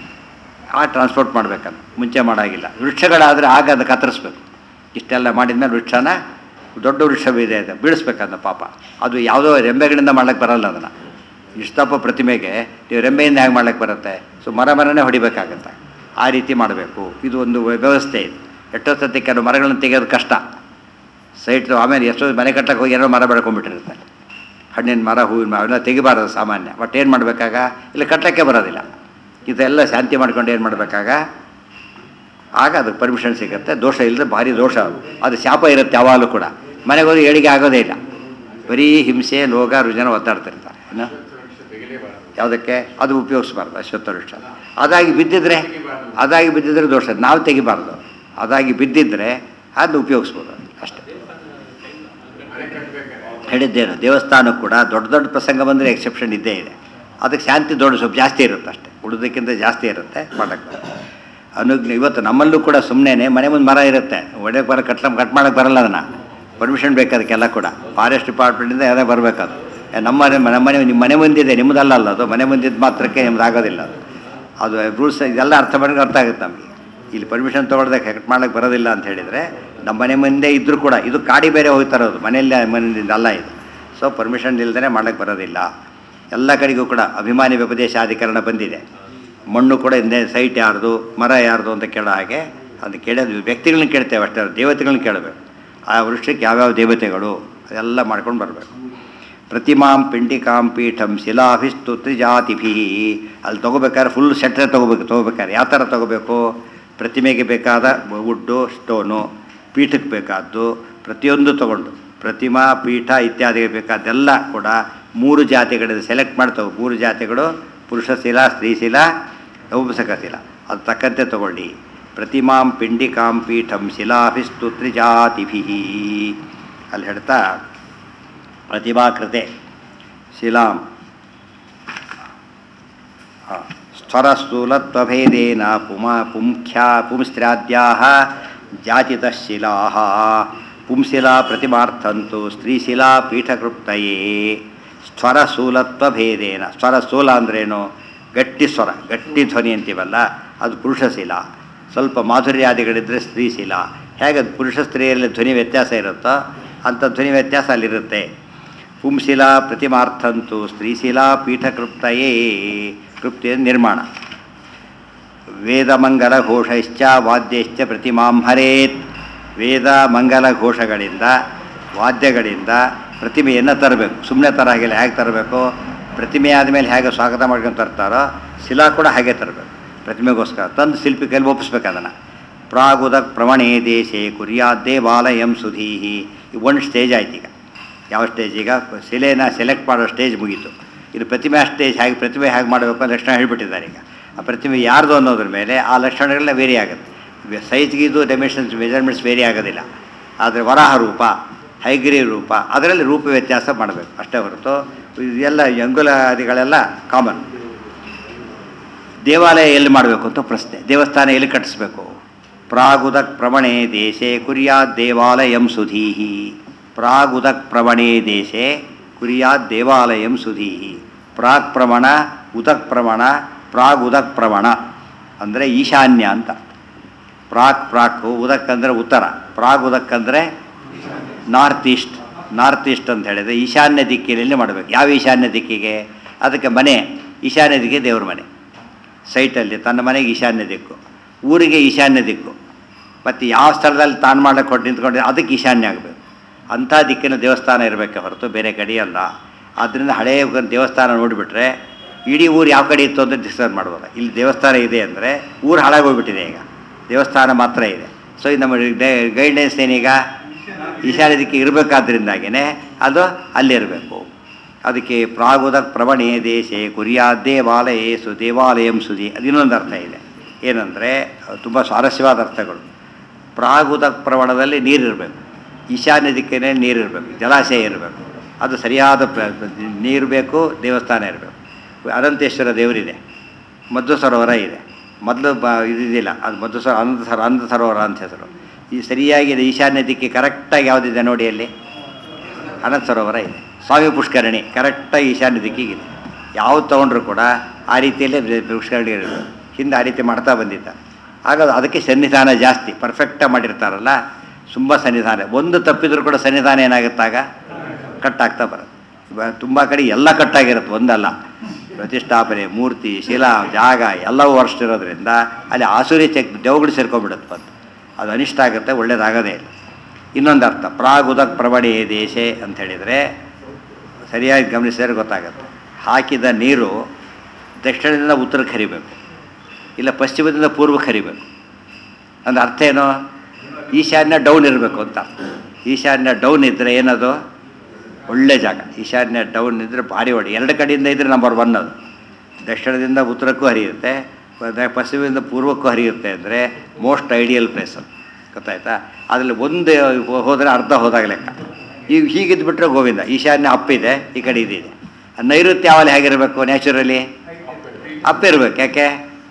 ಆ ಟ್ರಾನ್ಸ್ಪೋರ್ಟ್ ಮಾಡ್ಬೇಕಂತ ಮುಂಚೆ ಮಾಡಾಗಿಲ್ಲ ವೃಕ್ಷಗಳಾದರೆ ಆಗ ಅದು ಕತ್ತರಿಸ್ಬೇಕು ಇಷ್ಟೆಲ್ಲ ಮಾಡಿದ್ಮೇಲೆ ವೃಕ್ಷನ ದೊಡ್ಡ ವೃಕ್ಷವಿದೆ ಅಂತ ಬೀಳಿಸ್ಬೇಕಂತ ಪಾಪ ಅದು ಯಾವುದೋ ರೆಂಬೆಗಳಿಂದ ಮಾಡ್ಲಿಕ್ಕೆ ಬರಲ್ಲ ಅದನ್ನು ಇಷ್ಟಪ್ಪ ಪ್ರತಿಮೆಗೆ ನೀವು ರೆಂಬೆಯಿಂದ ಹೇಗೆ ಮಾಡ್ಲಿಕ್ಕೆ ಬರುತ್ತೆ ಸೊ ಮರ ಮರನೇ ಹೊಡಿಬೇಕಾಗತ್ತೆ ಆ ರೀತಿ ಮಾಡಬೇಕು ಇದು ಒಂದು ವ್ಯವಸ್ಥೆ ಇದೆ ಎಷ್ಟೋ ಸತಿ ಕೆಲವು ಮರಗಳನ್ನು ತೆಗೆಯೋದು ಕಷ್ಟ ಸೈಟ್ ಆಮೇಲೆ ಎಷ್ಟೋ ಮನೆ ಕಟ್ಟಕ್ಕೆ ಹೋಗಿ ಏನೋ ಮರ ಬೆಳ್ಕೊಂಡ್ಬಿಟ್ಟಿರ್ತಾರೆ ಹಣ್ಣಿನ ಮರ ಹೂವಿನ ಮರ ಅವೆಲ್ಲ ತೆಗಿಬಾರದು ಸಾಮಾನ್ಯ ಬಟ್ ಏನು ಮಾಡಬೇಕಾಗ ಇಲ್ಲಿ ಕಟ್ಟಕ್ಕೆ ಬರೋದಿಲ್ಲ ಇದೆಲ್ಲ ಶಾಂತಿ ಮಾಡ್ಕೊಂಡು ಏನು ಮಾಡಬೇಕಾಗ ಆಗ ಅದಕ್ಕೆ ಪರ್ಮಿಷನ್ ಸಿಗುತ್ತೆ ದೋಷ ಇಲ್ಲದೆ ಭಾರಿ ದೋಷ ಅದು ಅದು ಶಾಪ ಇರುತ್ತೆ ಯಾವಾಗಲೂ ಕೂಡ ಮನೆಗೆ ಹೋಗಿ ಏಳಿಗೆ ಆಗೋದೇ ಇಲ್ಲ ಬರೀ ಹಿಂಸೆ ಲೋಗ ರುಜನ ಒದ್ದಾಡ್ತಿರ್ತಾರೆ ಏನು ಯಾವುದಕ್ಕೆ ಅದು ಉಪಯೋಗಿಸ್ಬಾರ್ದು ಅಶ್ವತ್ಥ ವೃಕ್ಷ ಅದಾಗಿ ಬಿದ್ದಿದ್ರೆ ಅದಾಗಿ ಬಿದ್ದಿದ್ರೆ ದೋಷ ನಾವು ತೆಗಿಬಾರ್ದು ಅದಾಗಿ ಬಿದ್ದಿದ್ರೆ ಅದನ್ನ ಉಪಯೋಗಿಸ್ಬೋದು ಅಷ್ಟೇ ಹೇಳಿದ್ದೇನು ದೇವಸ್ಥಾನಕ್ಕೆ ಕೂಡ ದೊಡ್ಡ ದೊಡ್ಡ ಪ್ರಸಂಗ ಬಂದರೆ ಎಕ್ಸೆಪ್ಷನ್ ಇದ್ದೇ ಇದೆ ಅದಕ್ಕೆ ಶಾಂತಿ ದೊಡ್ಡ ಸ್ವಲ್ಪ ಜಾಸ್ತಿ ಇರುತ್ತೆ ಅಷ್ಟೇ ಉಳಿದಕ್ಕಿಂತ ಜಾಸ್ತಿ ಇರುತ್ತೆ ಮಾಡೋಕ್ಕೆ ಅನುಜ್ಞ ಇವತ್ತು ನಮ್ಮಲ್ಲೂ ಕೂಡ ಸುಮ್ಮನೆ ಮನೆ ಮುಂದೆ ಮರ ಇರುತ್ತೆ ಒಡೆಯಕ್ಕೆ ಬರ ಕಟ್ಲ ಕಟ್ ಮಾಡೋಕ್ಕೆ ಬರಲ್ಲ ಅದನ್ನು ಪರ್ಮಿಷನ್ ಬೇಕು ಅದಕ್ಕೆಲ್ಲ ಕೂಡ ಫಾರೆಸ್ಟ್ ಡಿಪಾರ್ಟ್ಮೆಂಟಿಂದ ಯಾರೇ ಬರಬೇಕದು ನಮ್ಮ ಮನೆ ನಮ್ಮ ಮನೆ ನಿಮ್ಮ ಮನೆ ಮುಂದಿದೆ ನಿಮ್ಮದಲ್ಲ ಅಲ್ಲ ಅದು ಮನೆ ಮುಂದಿದ್ದ ಮಾತ್ರಕ್ಕೆ ನಿಮ್ದು ಆಗೋದಿಲ್ಲ ಅದು ಅದು ರೂಲ್ಸ್ ಇದೆಲ್ಲ ಅರ್ಥ ಮಾಡೋಕೆ ಅರ್ಥ ಆಗುತ್ತೆ ನಮಗೆ ಇಲ್ಲಿ ಪರ್ಮಿಷನ್ ತೊಗೊಳ್ದೆ ಕಟ್ ಮಾಡೋಕ್ಕೆ ಬರೋದಿಲ್ಲ ಅಂತ ಹೇಳಿದರೆ ನಮ್ಮ ಮನೆ ಮುಂದೆ ಇದ್ದರೂ ಕೂಡ ಇದು ಕಾಡಿ ಬೇರೆ ಹೋಗ್ತಾ ಇರೋದು ಮನೆಯಲ್ಲೇ ಮನೆಯಿಂದ ಅಲ್ಲ ಇದು ಸೊ ಪರ್ಮಿಷನ್ ಇಲ್ಲದೇ ಮಾಡೋಕ್ಕೆ ಬರೋದಿಲ್ಲ ಎಲ್ಲ ಕಡೆಗೂ ಕೂಡ ಅಭಿಮಾನಿ ವ್ಯಪದೇಶಾಧಿಕರಣ ಬಂದಿದೆ ಮಣ್ಣು ಕೂಡ ಹಿಂದೆ ಸೈಟ್ ಯಾರ್ದು ಮರ ಯಾರ್ದು ಅಂತ ಕೇಳೋ ಹಾಗೆ ಅದು ಕೇಳೋದು ವ್ಯಕ್ತಿಗಳನ್ನ ಕೇಳ್ತೇವೆ ಅಷ್ಟೇ ದೇವತೆಗಳನ್ನ ಕೇಳಬೇಕು ಆ ವೃಕ್ಷಕ್ಕೆ ಯಾವ್ಯಾವ ದೇವತೆಗಳು ಅದೆಲ್ಲ ಮಾಡ್ಕೊಂಡು ಬರಬೇಕು ಪ್ರತಿಮಾಂ ಪಿಂಡಿಕಾಂ ಪೀಠಂ ಶಿಲಾಭಿಸ್ತು ತ್ರಿಜಾತಿಭಿ ಅಲ್ಲಿ ತೊಗೋಬೇಕಾದ್ರೆ ಫುಲ್ ಸೆಟ್ರೆ ತೊಗೋಬೇಕು ತೊಗೋಬೇಕಾದ್ರೆ ಯಾವ ಥರ ತೊಗೋಬೇಕು ಪ್ರತಿಮೆಗೆ ಬೇಕಾದ ವುಡ್ಡು ಸ್ಟೋನು ಪೀಠಕ್ಕೆ ಬೇಕಾದ್ದು ಪ್ರತಿಯೊಂದು ತಗೊಂಡು ಪ್ರತಿಮಾ ಪೀಠ ಇತ್ಯಾದಿಗೆ ಬೇಕಾದ್ದೆಲ್ಲ ಕೂಡ ಮೂರು ಜಾತಿಗಳಿಂದ ಸೆಲೆಕ್ಟ್ ಮಾಡಿ ತಗೋ ಮೂರು ಜಾತಿಗಳು ಪುರುಷ ಶಿಲ ಸ್ತ್ರೀ ಶಿಲ ನಪುಂಸಕ ಶಿಲ ಅದು ತಕ್ಕಂತೆ ತಗೊಳ್ಳಿ ಪ್ರತಿಮಾಂ ಪಿಂಡಿಕಾಂ ಪೀಠಂ ಶಿಲಾಭಿಸ್ತು ತ್ರಿಜಾತಿಭಿ ಅಲ್ಲಿ ಹೇಳ್ತಾ ಪ್ರತಿಭಾಕೃತೆ ಶಿಲಾಂ ಸ್ವರಸ್ಥೂಲತ್ವಭೇದೇನ ಪುಮ ಪುಂಖ್ಯಾ ಪುಂಸ್ತ್ರಾದ್ಯಾ ಜಾತಿತಶಿಲಾ ಪುಂಶಿಲಾ ಪ್ರತಿಮಾರ್ಥಂತು ಸ್ತ್ರೀಶಿಲಾ ಪೀಠಕೃಪ್ತಯೇ ಸ್ವರಸ್ಥೂಲತ್ವಭೇದೇನ ಸ್ವರಸ್ಥೂಲ ಅಂದ್ರೇನು ಗಟ್ಟಿ ಸ್ವರ ಗಟ್ಟಿ ಧ್ವನಿ ಅಂತೀವಲ್ಲ ಅದು ಪುರುಷಶೀಲ ಸ್ವಲ್ಪ ಮಾಧುರ್ಯಾದಿಗಳಿದ್ದರೆ ಸ್ತ್ರೀಶೀಲ ಹೇಗೆ ಅದು ಪುರುಷ ಸ್ತ್ರೀಯಲ್ಲಿ ಧ್ವನಿ ವ್ಯತ್ಯಾಸ ಇರುತ್ತೋ ಅಂಥ ಧ್ವನಿ ವ್ಯತ್ಯಾಸ ಅಲ್ಲಿರುತ್ತೆ ಪುಂಶಿಲಾ ಪ್ರತಿಮಾರ್ಥಂತು ಸ್ತ್ರೀಶಿಲಾ ಪೀಠಕೃಪ್ತಯೇ ಕೃಪ್ತಿಯ ನಿರ್ಮಾಣ ವೇದಮಂಗಲ ಘೋಷಶ್ಚ ವಾದ್ಯಶ್ಚ ಪ್ರತಿಮಾಂ ಹರೇತ್ ವೇದ ಮಂಗಲ ಘೋಷಗಳಿಂದ ವಾದ್ಯಗಳಿಂದ ಪ್ರತಿಮೆಯನ್ನು ತರಬೇಕು ಸುಮ್ಮನೆ ತರ ಹಾಗಿಲ್ಲ ಹೇಗೆ ತರಬೇಕು ಪ್ರತಿಮೆ ಆದಮೇಲೆ ಹೇಗೆ ಸ್ವಾಗತ ಮಾಡ್ಕೊಂಡು ತರ್ತಾರೋ ಶಿಲಾ ಕೂಡ ಹಾಗೆ ತರಬೇಕು ಪ್ರತಿಮೆಗೋಸ್ಕರ ತಂದು ಶಿಲ್ಪಿ ಕೈಲಿ ಒಪ್ಪಿಸ್ಬೇಕು ಅದನ್ನು ಪ್ರಾಗುದಕ್ ಪ್ರವಣೇ ದೇಶೆ ಕುರ್ಯಾತ್ ದೇವಾಲಯಂ ಸುಧೀಹಿ ಒಂದು ಸ್ಟೇಜ್ ಆಯ್ತು ಈಗ ಯಾವ ಸ್ಟೇಜ್ ಈಗ ಶಿಲೆನ ಸೆಲೆಕ್ಟ್ ಮಾಡೋ ಸ್ಟೇಜ್ ಮುಗೀತು ಇದು ಪ್ರತಿಮೆ ಆ ಸ್ಟೇಜ್ ಹೇಗೆ ಪ್ರತಿಮೆ ಹೇಗೆ ಮಾಡಬೇಕು ಅಂತ ಲಕ್ಷಣ ಹೇಳಿಬಿಟ್ಟಿದ್ದಾರೆ ಈಗ ಆ ಪ್ರತಿಮೆ ಯಾರ್ದು ಅನ್ನೋದ್ರ ಮೇಲೆ ಆ ಲಕ್ಷಣಗಳೆಲ್ಲ ವೇರಿ ಆಗುತ್ತೆ ಸೈಜ್ಗೆ ಇದು ಡೈಮೆನ್ಷನ್ಸ್ ಮೆಜರ್ಮೆಂಟ್ಸ್ ವೇರಿ ಆಗೋದಿಲ್ಲ ಆದರೆ ವರಾಹ ರೂಪ ಹೈಗಿರಿ ರೂಪ ಅದರಲ್ಲಿ ರೂಪ ವ್ಯತ್ಯಾಸ ಮಾಡಬೇಕು ಅಷ್ಟೇ ಹೊರತು ಇದೆಲ್ಲ ಅಂಗುಲಾದಿಗಳೆಲ್ಲ ಕಾಮನ್ ದೇವಾಲಯ ಎಲ್ಲಿ ಮಾಡಬೇಕು ಅಂತ ಪ್ರಶ್ನೆ ದೇವಸ್ಥಾನ ಎಲ್ಲಿ ಕಟ್ಟಿಸ್ಬೇಕು ಪ್ರಾಗುದಕ್ ಪ್ರವಣೆ ದೇಶೆ ಕುರ್ಯಾತ್ ದೇವಾಲಯಂ ಸುಧೀಹಿ ಪ್ರಾಗುದಕ್ ಪ್ರವಣೆ ದೇಶೆ ಕುರ್ಯಾತ್ ದೇವಾಲಯಂ ಸುಧೀಹಿ ಪ್ರಾಕ್ ಪ್ರವಣ ಉದಕ್ ಪ್ರವಣ ಪ್ರಾಗ್ ಉದಕ್ ಪ್ರವಣ ಅಂದರೆ ಈಶಾನ್ಯ ಅಂತ ಪ್ರಾಕ್ ಪ್ರಾಕ್ ಉದಕ್ ಅಂದರೆ ಉತ್ತರ ಪ್ರಾಗ್ ಉದಕ್ ಅಂದರೆ ನಾರ್ತ್ ಈಸ್ಟ್ ನಾರ್ತ್ ಈಸ್ಟ್ ಅಂತ ಹೇಳಿದರೆ ಈಶಾನ್ಯ ದಿಕ್ಕಿನಲ್ಲಿ ಮಾಡಬೇಕು ಯಾವ ಈಶಾನ್ಯ ದಿಕ್ಕಿಗೆ ಅದಕ್ಕೆ ಮನೆ ಈಶಾನ್ಯ ದಿಕ್ಕಿಗೆ ದೇವ್ರ ಮನೆ ಸೈಟಲ್ಲಿ ತನ್ನ ಮನೆಗೆ ಈಶಾನ್ಯ ದಿಕ್ಕು ಊರಿಗೆ ಈಶಾನ್ಯ ದಿಕ್ಕು ಮತ್ತು ಯಾವ ಸ್ಥಳದಲ್ಲಿ ತಾನು ಮಾಡಕ್ಕೆ ಕೊಟ್ಟು ನಿಂತ್ಕೊಂಡಿದ್ರೆ ಅದಕ್ಕೆ ಈಶಾನ್ಯ ಆಗಬೇಕು ಅಂಥ ದಿಕ್ಕಿನ ದೇವಸ್ಥಾನ ಇರಬೇಕೆ ಹೊರತು ಬೇರೆ ಕಡೆ ಅಲ್ಲ ಆದ್ದರಿಂದ ಹಳೆಯ ದೇವಸ್ಥಾನ ನೋಡಿಬಿಟ್ರೆ ಇಡೀ ಊರು ಯಾವ ಕಡೆ ಇತ್ತು ಅಂತ ಡಿಸ್ಕಸ್ ಮಾಡ್ಬೋದು ಇಲ್ಲಿ ದೇವಸ್ಥಾನ ಇದೆ ಅಂದರೆ ಊರು ಹಾಳಾಗೋಗ್ಬಿಟ್ಟಿದೆ ಈಗ ದೇವಸ್ಥಾನ ಮಾತ್ರ ಇದೆ ಸೊ ಇದು ನಮ್ಮ ಗೈಡ್ಲೈನ್ಸ್ ಏನೀಗ ಈಶಾನ್ಯ ದಿಕ್ಕಿಗೆ ಇರಬೇಕಾದ್ರಿಂದಾಗಿಯೇ ಅದು ಅಲ್ಲಿರಬೇಕು ಅದಕ್ಕೆ ಪ್ರಾಗುದಕ್ ಪ್ರವಣೆ ದೇಶೆ ಕುರಿಯಾ ದೇವಾಲಯೇಸು ದೇವಾಲಯಂ ಸುದಿ ಅದು ಇನ್ನೊಂದು ಅರ್ಥ ಇದೆ ಏನಂದರೆ ತುಂಬ ಸ್ವಾರಸ್ಯವಾದ ಅರ್ಥಗಳು ಪ್ರಾಗುದಕ್ ಪ್ರವಣದಲ್ಲಿ ನೀರಿರಬೇಕು ಈಶಾನ್ಯ ದಿಕ್ಕಿನಲ್ಲಿ ನೀರಿರಬೇಕು ಜಲಾಶಯ ಇರಬೇಕು ಅದು ಸರಿಯಾದ ಪ್ರ ನೀರು ಬೇಕು ದೇವಸ್ಥಾನ ಇರಬೇಕು ಅನಂತೇಶ್ವರ ದೇವರಿದೆ ಮಧ್ವ ಸರೋವರ ಇದೆ ಮೊದಲು ಬ ಇದಿಲ್ಲ ಅದು ಮಧ್ವ ಸರ ಅನಂತ ಸರ ಅನಂತ ಸರೋವರ ಅಂತ ಹೆಸರು ಈ ಸರಿಯಾಗಿ ಈಶಾನ್ಯ ದಿಕ್ಕಿ ಕರೆಕ್ಟಾಗಿ ಯಾವುದಿದೆ ನೋಡಿ ಅಲ್ಲಿ ಅನಂತ ಸರೋವರ ಇದೆ ಸ್ವಾಮಿ ಪುಷ್ಕರಣಿ ಕರೆಕ್ಟಾಗಿ ಈಶಾನ್ಯ ದಿಕ್ಕಿಗಿದೆ ಯಾವ್ದು ತೊಗೊಂಡ್ರು ಕೂಡ ಆ ರೀತಿಯಲ್ಲೇ ಪುಷ್ಕರಣಿ ಇರಬೇಕು ಹಿಂದೆ ಆ ರೀತಿ ಮಾಡ್ತಾ ಬಂದಿದ್ದ ಆಗ ಅದಕ್ಕೆ ಸನ್ನಿಧಾನ ಜಾಸ್ತಿ ಪರ್ಫೆಕ್ಟಾಗಿ ಮಾಡಿರ್ತಾರಲ್ಲ ತುಂಬ ಸನ್ನಿಧಾನ ಒಂದು ತಪ್ಪಿದ್ರು ಕೂಡ ಸನ್ನಿಧಾನ ಏನಾಗುತ್ತಾಗ ಕಟ್ಟಾಗ್ತಾ ಬರುತ್ತೆ ಇವಾಗ ತುಂಬ ಕಡೆ ಎಲ್ಲ ಕಟ್ಟಾಗಿರುತ್ತೆ ಒಂದಲ್ಲ ಪ್ರತಿಷ್ಠಾಪನೆ ಮೂರ್ತಿ ಶಿಲಾ ಜಾಗ ಎಲ್ಲವೂ ವರ್ಷ ಇರೋದ್ರಿಂದ ಅಲ್ಲಿ ಆಸುರಿ ಚೆಕ್ ದೇವಗಳು ಸೇರ್ಕೊಂಡ್ಬಿಡುತ್ತೆ ಬಂದು ಅದು ಅನಿಷ್ಟ ಆಗುತ್ತೆ ಒಳ್ಳೇದಾಗೋದೇ ಇಲ್ಲ ಇನ್ನೊಂದು ಅರ್ಥ ಪ್ರಾಗುದಕ್ ಪ್ರಬಣಿ ದೇಶೆ ಅಂತ ಹೇಳಿದರೆ ಸರಿಯಾಗಿ ಗಮನಿಸಿದರೆ ಗೊತ್ತಾಗುತ್ತೆ ಹಾಕಿದ ನೀರು ದಕ್ಷಿಣದಿಂದ ಉತ್ತರಕ್ಕೆ ಹರಿಬೇಕು ಇಲ್ಲ ಪಶ್ಚಿಮದಿಂದ ಪೂರ್ವಕ್ಕೆ ಹರಿಬೇಕು ಅಂದ್ರೆ ಅರ್ಥ ಏನು ಈಶಾನ್ಯ ಡೌನ್ ಇರಬೇಕು ಅಂತ ಅರ್ಥ ಈಶಾನ್ಯ ಡೌನ್ ಇದ್ದರೆ ಏನದು ಒಳ್ಳೆ ಜಾಗ ಈಶಾನ್ಯ ಡೌನ್ ಇದ್ದರೆ ಭಾರಿ ಒಳ್ಳೆ ಎರಡು ಕಡೆಯಿಂದ ಇದ್ದರೆ ನಂಬರ್ ಒನ್ ಅದು ದಕ್ಷಿಣದಿಂದ ಉತ್ತರಕ್ಕೂ ಹರಿಯುತ್ತೆ ಪ- ಪಶ್ಚಿಮದಿಂದ ಪೂರ್ವಕ್ಕೂ ಹರಿಯುತ್ತೆ ಅಂದರೆ ಮೋಸ್ಟ್ ಐಡಿಯಲ್ ಪ್ಲೇಸ್ ಅದು ಗೊತ್ತಾಯ್ತಾ ಅದರಲ್ಲಿ ಒಂದು ಹೋದರೆ ಅರ್ಧ ಹೋದಾಗ ಲೆಕ್ಕ ಈಗ ಹೀಗಿದ್ದು ಬಿಟ್ಟರೆ ಗೋವಿಂದ ಈಶಾನ್ಯ ಅಪ್ಪಿದೆ ಈ ಕಡೆ ಇದಿದೆ ನೈಋತ್ಯ ಯಾವಲ್ಲಿ ಹೇಗಿರಬೇಕು ನ್ಯಾಚುರಲಿ ಅಪ್ ಇರ್ಬೇಕು ಯಾಕೆ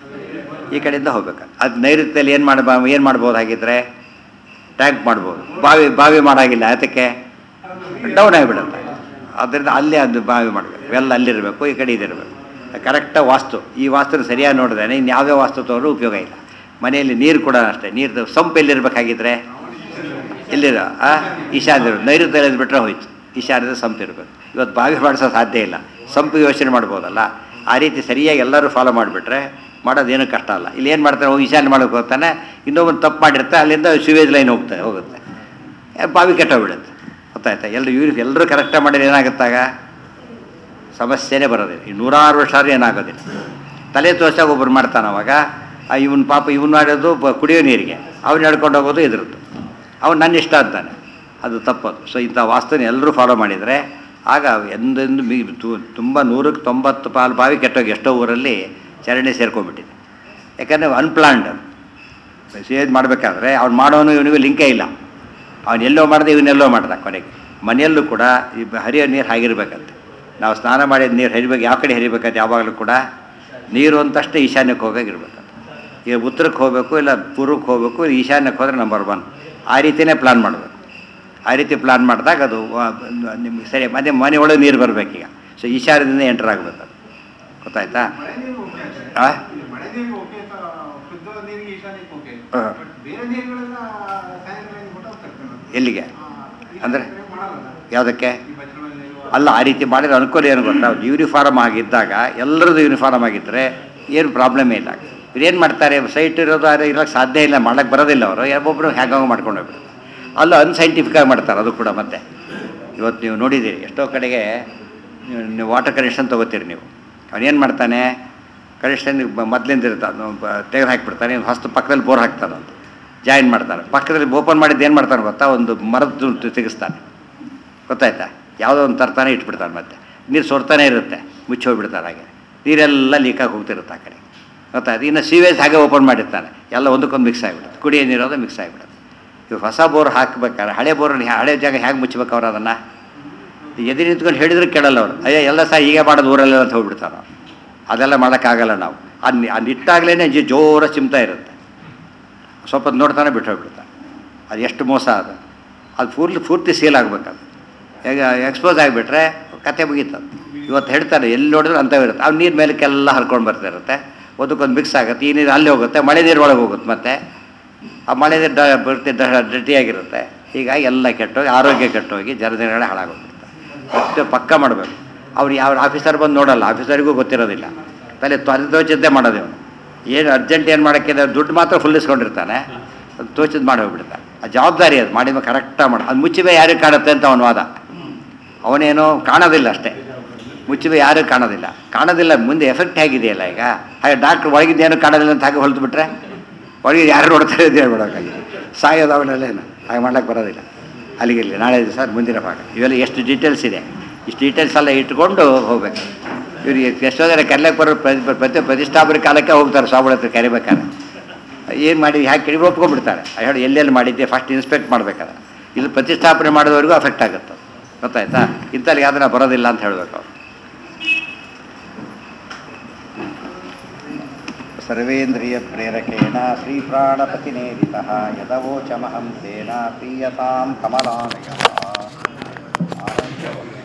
ಈ ಕಡೆಯಿಂದ ಹೋಗ್ಬೇಕು ಅದು ನೈಋತ್ಯದಲ್ಲಿ ಏನು ಮಾಡಬ ಏನು ಮಾಡ್ಬೋದು ಹಾಗಿದ್ರೆ ಟ್ಯಾಂಕ್ ಮಾಡ್ಬೋದು ಬಾವಿ ಬಾವಿ ಮಾಡಾಗಿಲ್ಲ ಅದಕ್ಕೆ ಡೌನ್ ಆಗಿಬಿಡುತ್ತೆ ಅದರಿಂದ ಅಲ್ಲಿ ಅದು ಬಾವಿ ಮಾಡಬೇಕು ಇವೆಲ್ಲ ಅಲ್ಲಿರಬೇಕು ಈ ಕಡೆ ಇದಿರಬೇಕು ಕರೆಕ್ಟಾಗಿ ವಾಸ್ತು ಈ ವಾಸ್ತುನ ಸರಿಯಾಗಿ ನೋಡಿದ್ರೆ ಇನ್ನು ಯಾವುದೇ ವಾಸ್ತು ತಗೊಂಡ್ರೂ ಉಪಯೋಗ ಇಲ್ಲ ಮನೆಯಲ್ಲಿ ನೀರು ಕೂಡ ಅಷ್ಟೇ ನೀರು ಸಂಪ್ ಎಲ್ಲಿರ್ಬೇಕಾಗಿದ್ರೆ ಎಲ್ಲಿರ ಆ ಈಶಾನ್ಯ ನೈಋತ್ಯದಲ್ಲಿ ಬಿಟ್ಟರೆ ಹೋಯ್ತು ಈಶಾನ್ಯದ ಸಂಪ್ ಇರಬೇಕು ಇವತ್ತು ಬಾವಿ ಮಾಡಿಸೋ ಸಾಧ್ಯ ಇಲ್ಲ ಸಂಪು ಯೋಚನೆ ಮಾಡ್ಬೋದಲ್ಲ ಆ ರೀತಿ ಸರಿಯಾಗಿ ಎಲ್ಲರೂ ಫಾಲೋ ಮಾಡಿಬಿಟ್ರೆ ಮಾಡೋದೇನು ಕಷ್ಟ ಅಲ್ಲ ಇಲ್ಲಿ ಏನು ಮಾಡ್ತಾರೆ ಹೋಗಿ ಈಶಾನ್ಯ ಮಾಡೋಕೆ ಹೋಗ್ತಾನೆ ಇನ್ನೊಬ್ಬನು ತಪ್ಪು ಮಾಡಿರ್ತಾರೆ ಅಲ್ಲಿಂದ ಸಿವೇಜ್ ಲೈನ್ ಹೋಗ್ತಾರೆ ಹೋಗುತ್ತೆ ಏ, ಬಾವಿ ಕೆಟ್ಟೋಗ್ಬಿಡುತ್ತೆ ಗೊತ್ತಾಯ್ತಾ ಎಲ್ಲರೂ ಇವ್ರು ಎಲ್ಲರೂ ಕರೆಕ್ಟಾಗಿ ಮಾಡಿದ್ರೆ ಏನಾಗುತ್ತಾಗ ಸಮಸ್ಯೆನೇ ಬರೋದಿಲ್ಲ ಈ ನೂರಾರು ವರ್ಷ ಆದ್ರೂ ಏನಾಗೋದಿಲ್ಲ ತಲೆ ತೋರ್ಸಾಗ ಒಬ್ಬರು ಮಾಡ್ತಾನೆ ಅವಾಗ ಇವನು ಪಾಪ ಇವನು ಮಾಡೋದು ಪ- ಕುಡಿಯೋ ನೀರಿಗೆ ಅವ್ನು ನಡ್ಕೊಂಡು ಹೋಗೋದು ಇದ್ರದ್ದು ಅವ್ನು ನನ್ನ ಇಷ್ಟ ಅಂತಾನೆ ಅದು ತಪ್ಪದು ಸೊ ಇಂಥ ವಾಸ್ತುನ ಎಲ್ಲರೂ ಫಾಲೋ ಮಾಡಿದರೆ ಆಗ ಎಂದೆಂದು ಮೀ ತುಂಬ ನೂರಕ್ಕೆ ತೊಂಬತ್ತು ಪಾಲು ಬಾವಿ ಕೆಟ್ಟೋಗಿ ಎಷ್ಟೋ ಊರಲ್ಲಿ ಚರಂಡಿ ಸೇರ್ಕೊಂಡ್ಬಿಟ್ಟಿದೆ ಯಾಕಂದರೆ ಅನ್ಪ್ಲಾನ್ಡ್ ಸೇಜ್ ಮಾಡಬೇಕಾದ್ರೆ ಅವ್ನು ಮಾಡೋನು ಇವನಿಗೂ ಲಿಂಕೇ ಇಲ್ಲ ಅವನು ಎಲ್ಲೋ ಮಾಡಿದೆ ಇವನ್ನೆಲ್ಲೋ ಮಾಡ್ದ ಕೊನೆಗೆ ಮನೆಯಲ್ಲೂ ಕೂಡ ಈ ಬ- ಹರಿಯೋ ನೀರು ಹಾಗಿರ್ಬೇಕಂತೆ ನಾವು ಸ್ನಾನ ಮಾಡಿದ ನೀರು ಹರಿಬೇಕು ಯಾವ ಕಡೆ ಹರಿಬೇಕಂತ ಯಾವಾಗಲೂ ಕೂಡ ನೀರು ಅಂತಷ್ಟೇ ಈಶಾನ್ಯಕ್ಕೆ ಹೋಗಾಗಿರ್ಬೇಕಂತ ಈಗ ಉತ್ತರಕ್ಕೆ ಹೋಗಬೇಕು ಇಲ್ಲ ಪೂರ್ವಕ್ಕೆ ಹೋಗಬೇಕು ಇಲ್ಲ ಈಶಾನ್ಯಕ್ಕೆ ಹೋದರೆ ನಂಬರ್ ಒನ್ ಆ ರೀತಿಯೇ ಪ್ಲ್ಯಾನ್ ಮಾಡಬೇಕು ಆ ರೀತಿ ಪ್ಲ್ಯಾನ್ ಮಾಡಿದಾಗ ಅದು ವ- ನಿಮ್ಗೆ ಸರಿ ಮತ್ತೆ ಮನೆ ಒಳಗೆ ನೀರು ಬರಬೇಕೀಗ ಸೊ ಈಶಾನ್ಯದಿಂದ ಎಂಟರ್ ಆಗಬೇಕು ಅದು ಗೊತ್ತಾಯ್ತಾ ಮಳೆ ನೀರು ಓಕೆ ಅಷ್ಟೇ. ಆ? ಇಲ್ಲಿ ಮಳೆ ನೀರಿಗೆ ಓಕೆ ಅಂತ ಶುದ್ಧ ನೀರಿಗೆ ಈಶಾನ್ಯಕ್ಕೆ ಓಕೆ ಹಾ. ಬಟ್ ಬೇರೆ ನೀರುಗಳೆಲ್ಲ ಸಾಯಂಕಾಲ ಹೊಟ್ಟೋಗ್ತಾರೆ ನಮ್ಗೆ. ಎಲ್ಲಿಗೆ ಆ, ಈ ಅಂದ್ರೆ? ಕಡೆ ಮಾಡಲ್ಲ ಯಾವುದಕ್ಕೆ ಈ ಬಚ್ಚಲಲ್ಲಿ ಅಲ್ಲ ಆ ರೀತಿ ಮಾಡಿದ್ರೆ ಅನುಕೂಲ ಏನು ಗೊತ್ತಾ ಯೂನಿಫಾರ್ಮ್ ಆಗಿದ್ದಾಗ ಎಲ್ಲರದ್ದು ಯೂನಿಫಾರ್ಮ್ ಆಗಿದ್ದರೆ ಏನು ಪ್ರಾಬ್ಲಮೇ ಇಲ್ಲ ಇವ್ರು ಏನು ಮಾಡ್ತಾರೆ ಸೈಟ್ ಇರೋದು ಅದು ಇರೋಕ್ಕೆ ಸಾಧ್ಯ ಇಲ್ಲ ಮಾಡೋಕ್ಕೆ ಬರೋದಿಲ್ಲ ಅವರು ಯಾವೊಬ್ಬರು ಹೇಗಾಗ ಮಾಡ್ಕೊಂಡು ಹೋಗ್ಬಿಡ್ತಾರೆ ಅಲ್ಲೂ ಅನ್ಸೈಂಟಿಫಿಕಾಗಿ ಮಾಡ್ತಾರೆ ಅದು ಕೂಡ ಮತ್ತೆ ಇವತ್ತು ನೀವು ನೋಡಿದ್ದೀರಿ ಎಷ್ಟೋ ಕಡೆಗೆ ನೀವು- ನೀವು ವಾಟರ್ ಕನೆಕ್ಷನ್ ತೊಗೋತೀರಿ ನೀವು ಅವನೇನು ಮಾಡ್ತಾನೆ ಕನೆಕ್ಷನ್ ಮೊದಲಿಂದ ಇರ್ತಾನೆ ತೆಗೆದು ಹಾಕಿಬಿಡ್ತಾನೆ ಹೊಸ್ತು ಪಕ್ಕದಲ್ಲಿ ಬೋರ್ ಹಾಕ್ತಾನೆ ಅಂತ ಜಾಯಿನ್ ಮಾಡ್ತಾನೆ ಪಕ್ಕದಲ್ಲಿ ಓಪನ್ ಮಾಡಿದ್ದು ಏನು ಮಾಡ್ತಾನೆ ಗೊತ್ತಾ ಒಂದು ಮರದ ತೆಗೆಸ್ತಾನೆ ಗೊತ್ತಾಯ್ತಾ ಯಾವುದೋ ಒಂದು ತರ್ತಾನೆ ಇಟ್ಬಿಡ್ತಾನೆ ಮತ್ತೆ ನೀರು ಸೊರ್ತಾನೆ ಇರುತ್ತೆ ಮುಚ್ಚಿ ಹೋಗ್ಬಿಡ್ತಾರೆ ಹಾಗೆ ನೀರೆಲ್ಲ ಲೀಕಾಗಿ ಹೋಗ್ತಿರುತ್ತೆ ಆ ಕಡೆ ಗೊತ್ತಾಯ್ತು ಇನ್ನು ಸೀವೇಜ್ ಹಾಗೆ ಓಪನ್ ಮಾಡಿರ್ತಾನೆ ಎಲ್ಲ ಒಂದಕ್ಕೊಂದು ಮಿಕ್ಸ್ ಆಗಿಬಿಡುತ್ತೆ ಕುಡಿಯೋ ನೀರೋದು ಮಿಕ್ಸ್ ಆಗಿಬಿಡುತ್ತೆ ಇವಾಗ ಹೊಸ ಬೋರ್ ಹಾಕ್ಬೇಕಾದ್ರೆ ಹಳೆ ಬೋರಲ್ಲಿ ಹಳೆ ಜಾಗ ಹೇಗೆ ಮುಚ್ಚಬೇಕು ಅವ್ರು ಅದನ್ನು ಎದುರು ನಿಂತ್ಕೊಂಡು ಹೇಳಿದ್ರೆ ಕೇಳಲ್ಲ ಅವರು ಅಯ್ಯೋ ಎಲ್ಲ ಸಹ ಹೀಗೆ ಮಾಡೋದು ಊರಲ್ಲ ಅಂತ ಹೋಗ್ಬಿಡ್ತಾರೆ ಅವ್ರು. ಅದೆಲ್ಲ ಮಾಡೋಕ್ಕಾಗಲ್ಲ ನಾವು ಅದು ಅದು ಇಟ್ಟಾಗಲೇ ಜಿ ಜೋರ ಚಿಮ್ತಾ ಇರುತ್ತೆ ಸ್ವಲ್ಪ ಹೊತ್ತು ನೋಡ್ತಾನೆ ಬಿಟ್ಟು ಹೋಗ್ಬಿಡ್ತಾನೆ ಅದು ಎಷ್ಟು ಮೋಸ ಅದು ಅದು ಪೂರ್ತಿ ಪೂರ್ತಿ ಸೇಲ್ ಆಗ್ಬೇಕದು ಈಗ ಎಕ್ಸ್ಪೋಸ್ ಆಗಿಬಿಟ್ರೆ ಕತೆ ಮುಗೀತದು ಇವತ್ತು ಹೇಳ್ತಾರೆ ಎಲ್ಲಿ ನೋಡಿದ್ರು ಅಂಥವು ಇರುತ್ತೆ ಅವ್ನು ನೀರು ಮೇಲಕ್ಕೆಲ್ಲ ಹರ್ಕೊಂಡು ಬರ್ತಾ ಇರುತ್ತೆ ಒಂದಕ್ಕೊಂದು ಮಿಕ್ಸ್ ಆಗುತ್ತೆ ಈ ನೀರು ಅಲ್ಲಿ ಹೋಗುತ್ತೆ ಮಳೆ ನೀರು ಒಳಗೆ ಹೋಗುತ್ತೆ ಮತ್ತೆ ಆ ಮಳೆ ನೀರು ಡ ಬರ್ತಿ ಡಟಿಯಾಗಿರುತ್ತೆ ಹೀಗಾಗಿ ಎಲ್ಲ ಕೆಟ್ಟೋಗಿ ಆರೋಗ್ಯ ಕೆಟ್ಟೋಗಿ ಜನದಿನಗಳೇ ಹಾಳಾಗೋಗ್ಬಿಡ್ತಾರೆ ಮತ್ತೆ ಪಕ್ಕ ಮಾಡಬೇಕು ಅವ್ರು ಯಾವ ಆಫೀಸರ್ ಬಂದು ನೋಡಲ್ಲ ಆಫೀಸರಿಗೂ ಗೊತ್ತಿರೋದಿಲ್ಲ ತಲೆ ತಲೆ ತೋಚಿದ್ದೇ ಮಾಡೋದು ಇವನು ಏನು ಅರ್ಜೆಂಟ್ ಏನು ಮಾಡೋಕ್ಕೆ ದುಡ್ಡು ಮಾತ್ರ ಫುಲ್ ಇಸ್ಕೊಂಡಿರ್ತಾನೆ ಅದು ತೋಚಿದ್ದು ಮಾಡಿ ಹೋಗ್ಬಿಡ್ತಾನೆ ಆ ಜವಾಬ್ದಾರಿ ಅದು ಮಾಡಿದ ಕರೆಕ್ಟಾಗಿ ಮಾಡ ಅದು ಮುಚ್ಚಿಬೆ ಯಾರಿಗೆ ಕಾಣುತ್ತೆ ಅಂತ ಅವನ ವಾದ ಅವನೇನು ಕಾಣೋದಿಲ್ಲ ಅಷ್ಟೇ ಮುಚ್ಚಿಬೆ ಯಾರಿಗೂ ಕಾಣೋದಿಲ್ಲ ಕಾಣೋದಿಲ್ಲ ಮುಂದೆ ಎಫೆಕ್ಟ್ ಹೇಗಿದೆಯಲ್ಲ ಈಗ ಹಾಗೆ ಡಾಕ್ಟ್ರ್ ಒಳಗಿದ್ದೇನು ಕಾಣೋದಿಲ್ಲ ಅಂತ ಹಾಗೆ ಹೊಲ್ತು ಬಿಟ್ರೆ ಒಳಗೆ ಯಾರು ನೋಡ್ತಾರೆ ಅಂತ ಹೇಳ್ಬಿಡೋಕ್ಕಾಗಿ ಸಾಯೋದು ಅವನಲ್ಲೇನು ಹಾಗೆ ಮಾಡ್ಲಿಕ್ಕೆ ಬರೋದಿಲ್ಲ ಅಲ್ಲಿಗೆ ಇಲ್ಲಿ ನಾಳೆ ದಿವಸ ಮುಂದಿನ ಭಾಗ ಇವೆಲ್ಲ ಎಷ್ಟು ಡೀಟೇಲ್ಸ್ ಇದೆ ಇಷ್ಟು ಡೀಟೇಲ್ಸ್ ಎಲ್ಲ ಇಟ್ಕೊಂಡು ಹೋಗ್ಬೇಕು ಇವ್ರಿಗೆ ಎಷ್ಟೋ ಜನ ಕರ್ಲಕ್ಕೆ ಬರೋ ಪ್ರತಿ ಪ್ರತಿ ಪ್ರತಿಷ್ಠಾಪನೆ ಕಾಲಕ್ಕೆ ಹೋಗ್ತಾರೆ ಸ್ವಾಮಿಗಳ ಹತ್ರ ಕರಿಬೇಕಾದ್ರೆ ಏನು ಮಾಡಿ ಹ್ಯಾಕೆ ಕಡಿಮೆ ಒಪ್ಕೊಂಡ್ಬಿಡ್ತಾರೆ ಹೇಳಿ ಎಲ್ಲೆಲ್ಲಿ ಮಾಡಿದ್ದೆ ಫಸ್ಟ್ ಇನ್ಸ್ಪೆಕ್ಟ್ ಮಾಡ್ಬೇಕಾದ್ರೆ ಇಲ್ಲಿ ಪ್ರತಿಷ್ಠಾಪನೆ ಮಾಡಿದವರೆಗೂ ಅಫೆಕ್ಟ್ ಆಗುತ್ತೆ ಗೊತ್ತಾಯ್ತಾ ಇಂಥಲ್ಲಿ ಅದನ್ನು ಬರೋದಿಲ್ಲ ಅಂತ ಹೇಳಬೇಕು ಅವ್ರು ಸರ್ವೇಂದ್ರಿಯ ಪ್ರೇರಕೇಣ ಶ್ರೀ ಪ್ರಾಣಪತಿನೇರಿತ ಯದವೋಚಮಹಂ ತೇನ ಪ್ರೀಯತಾಂ ಕಮಲಾನಯ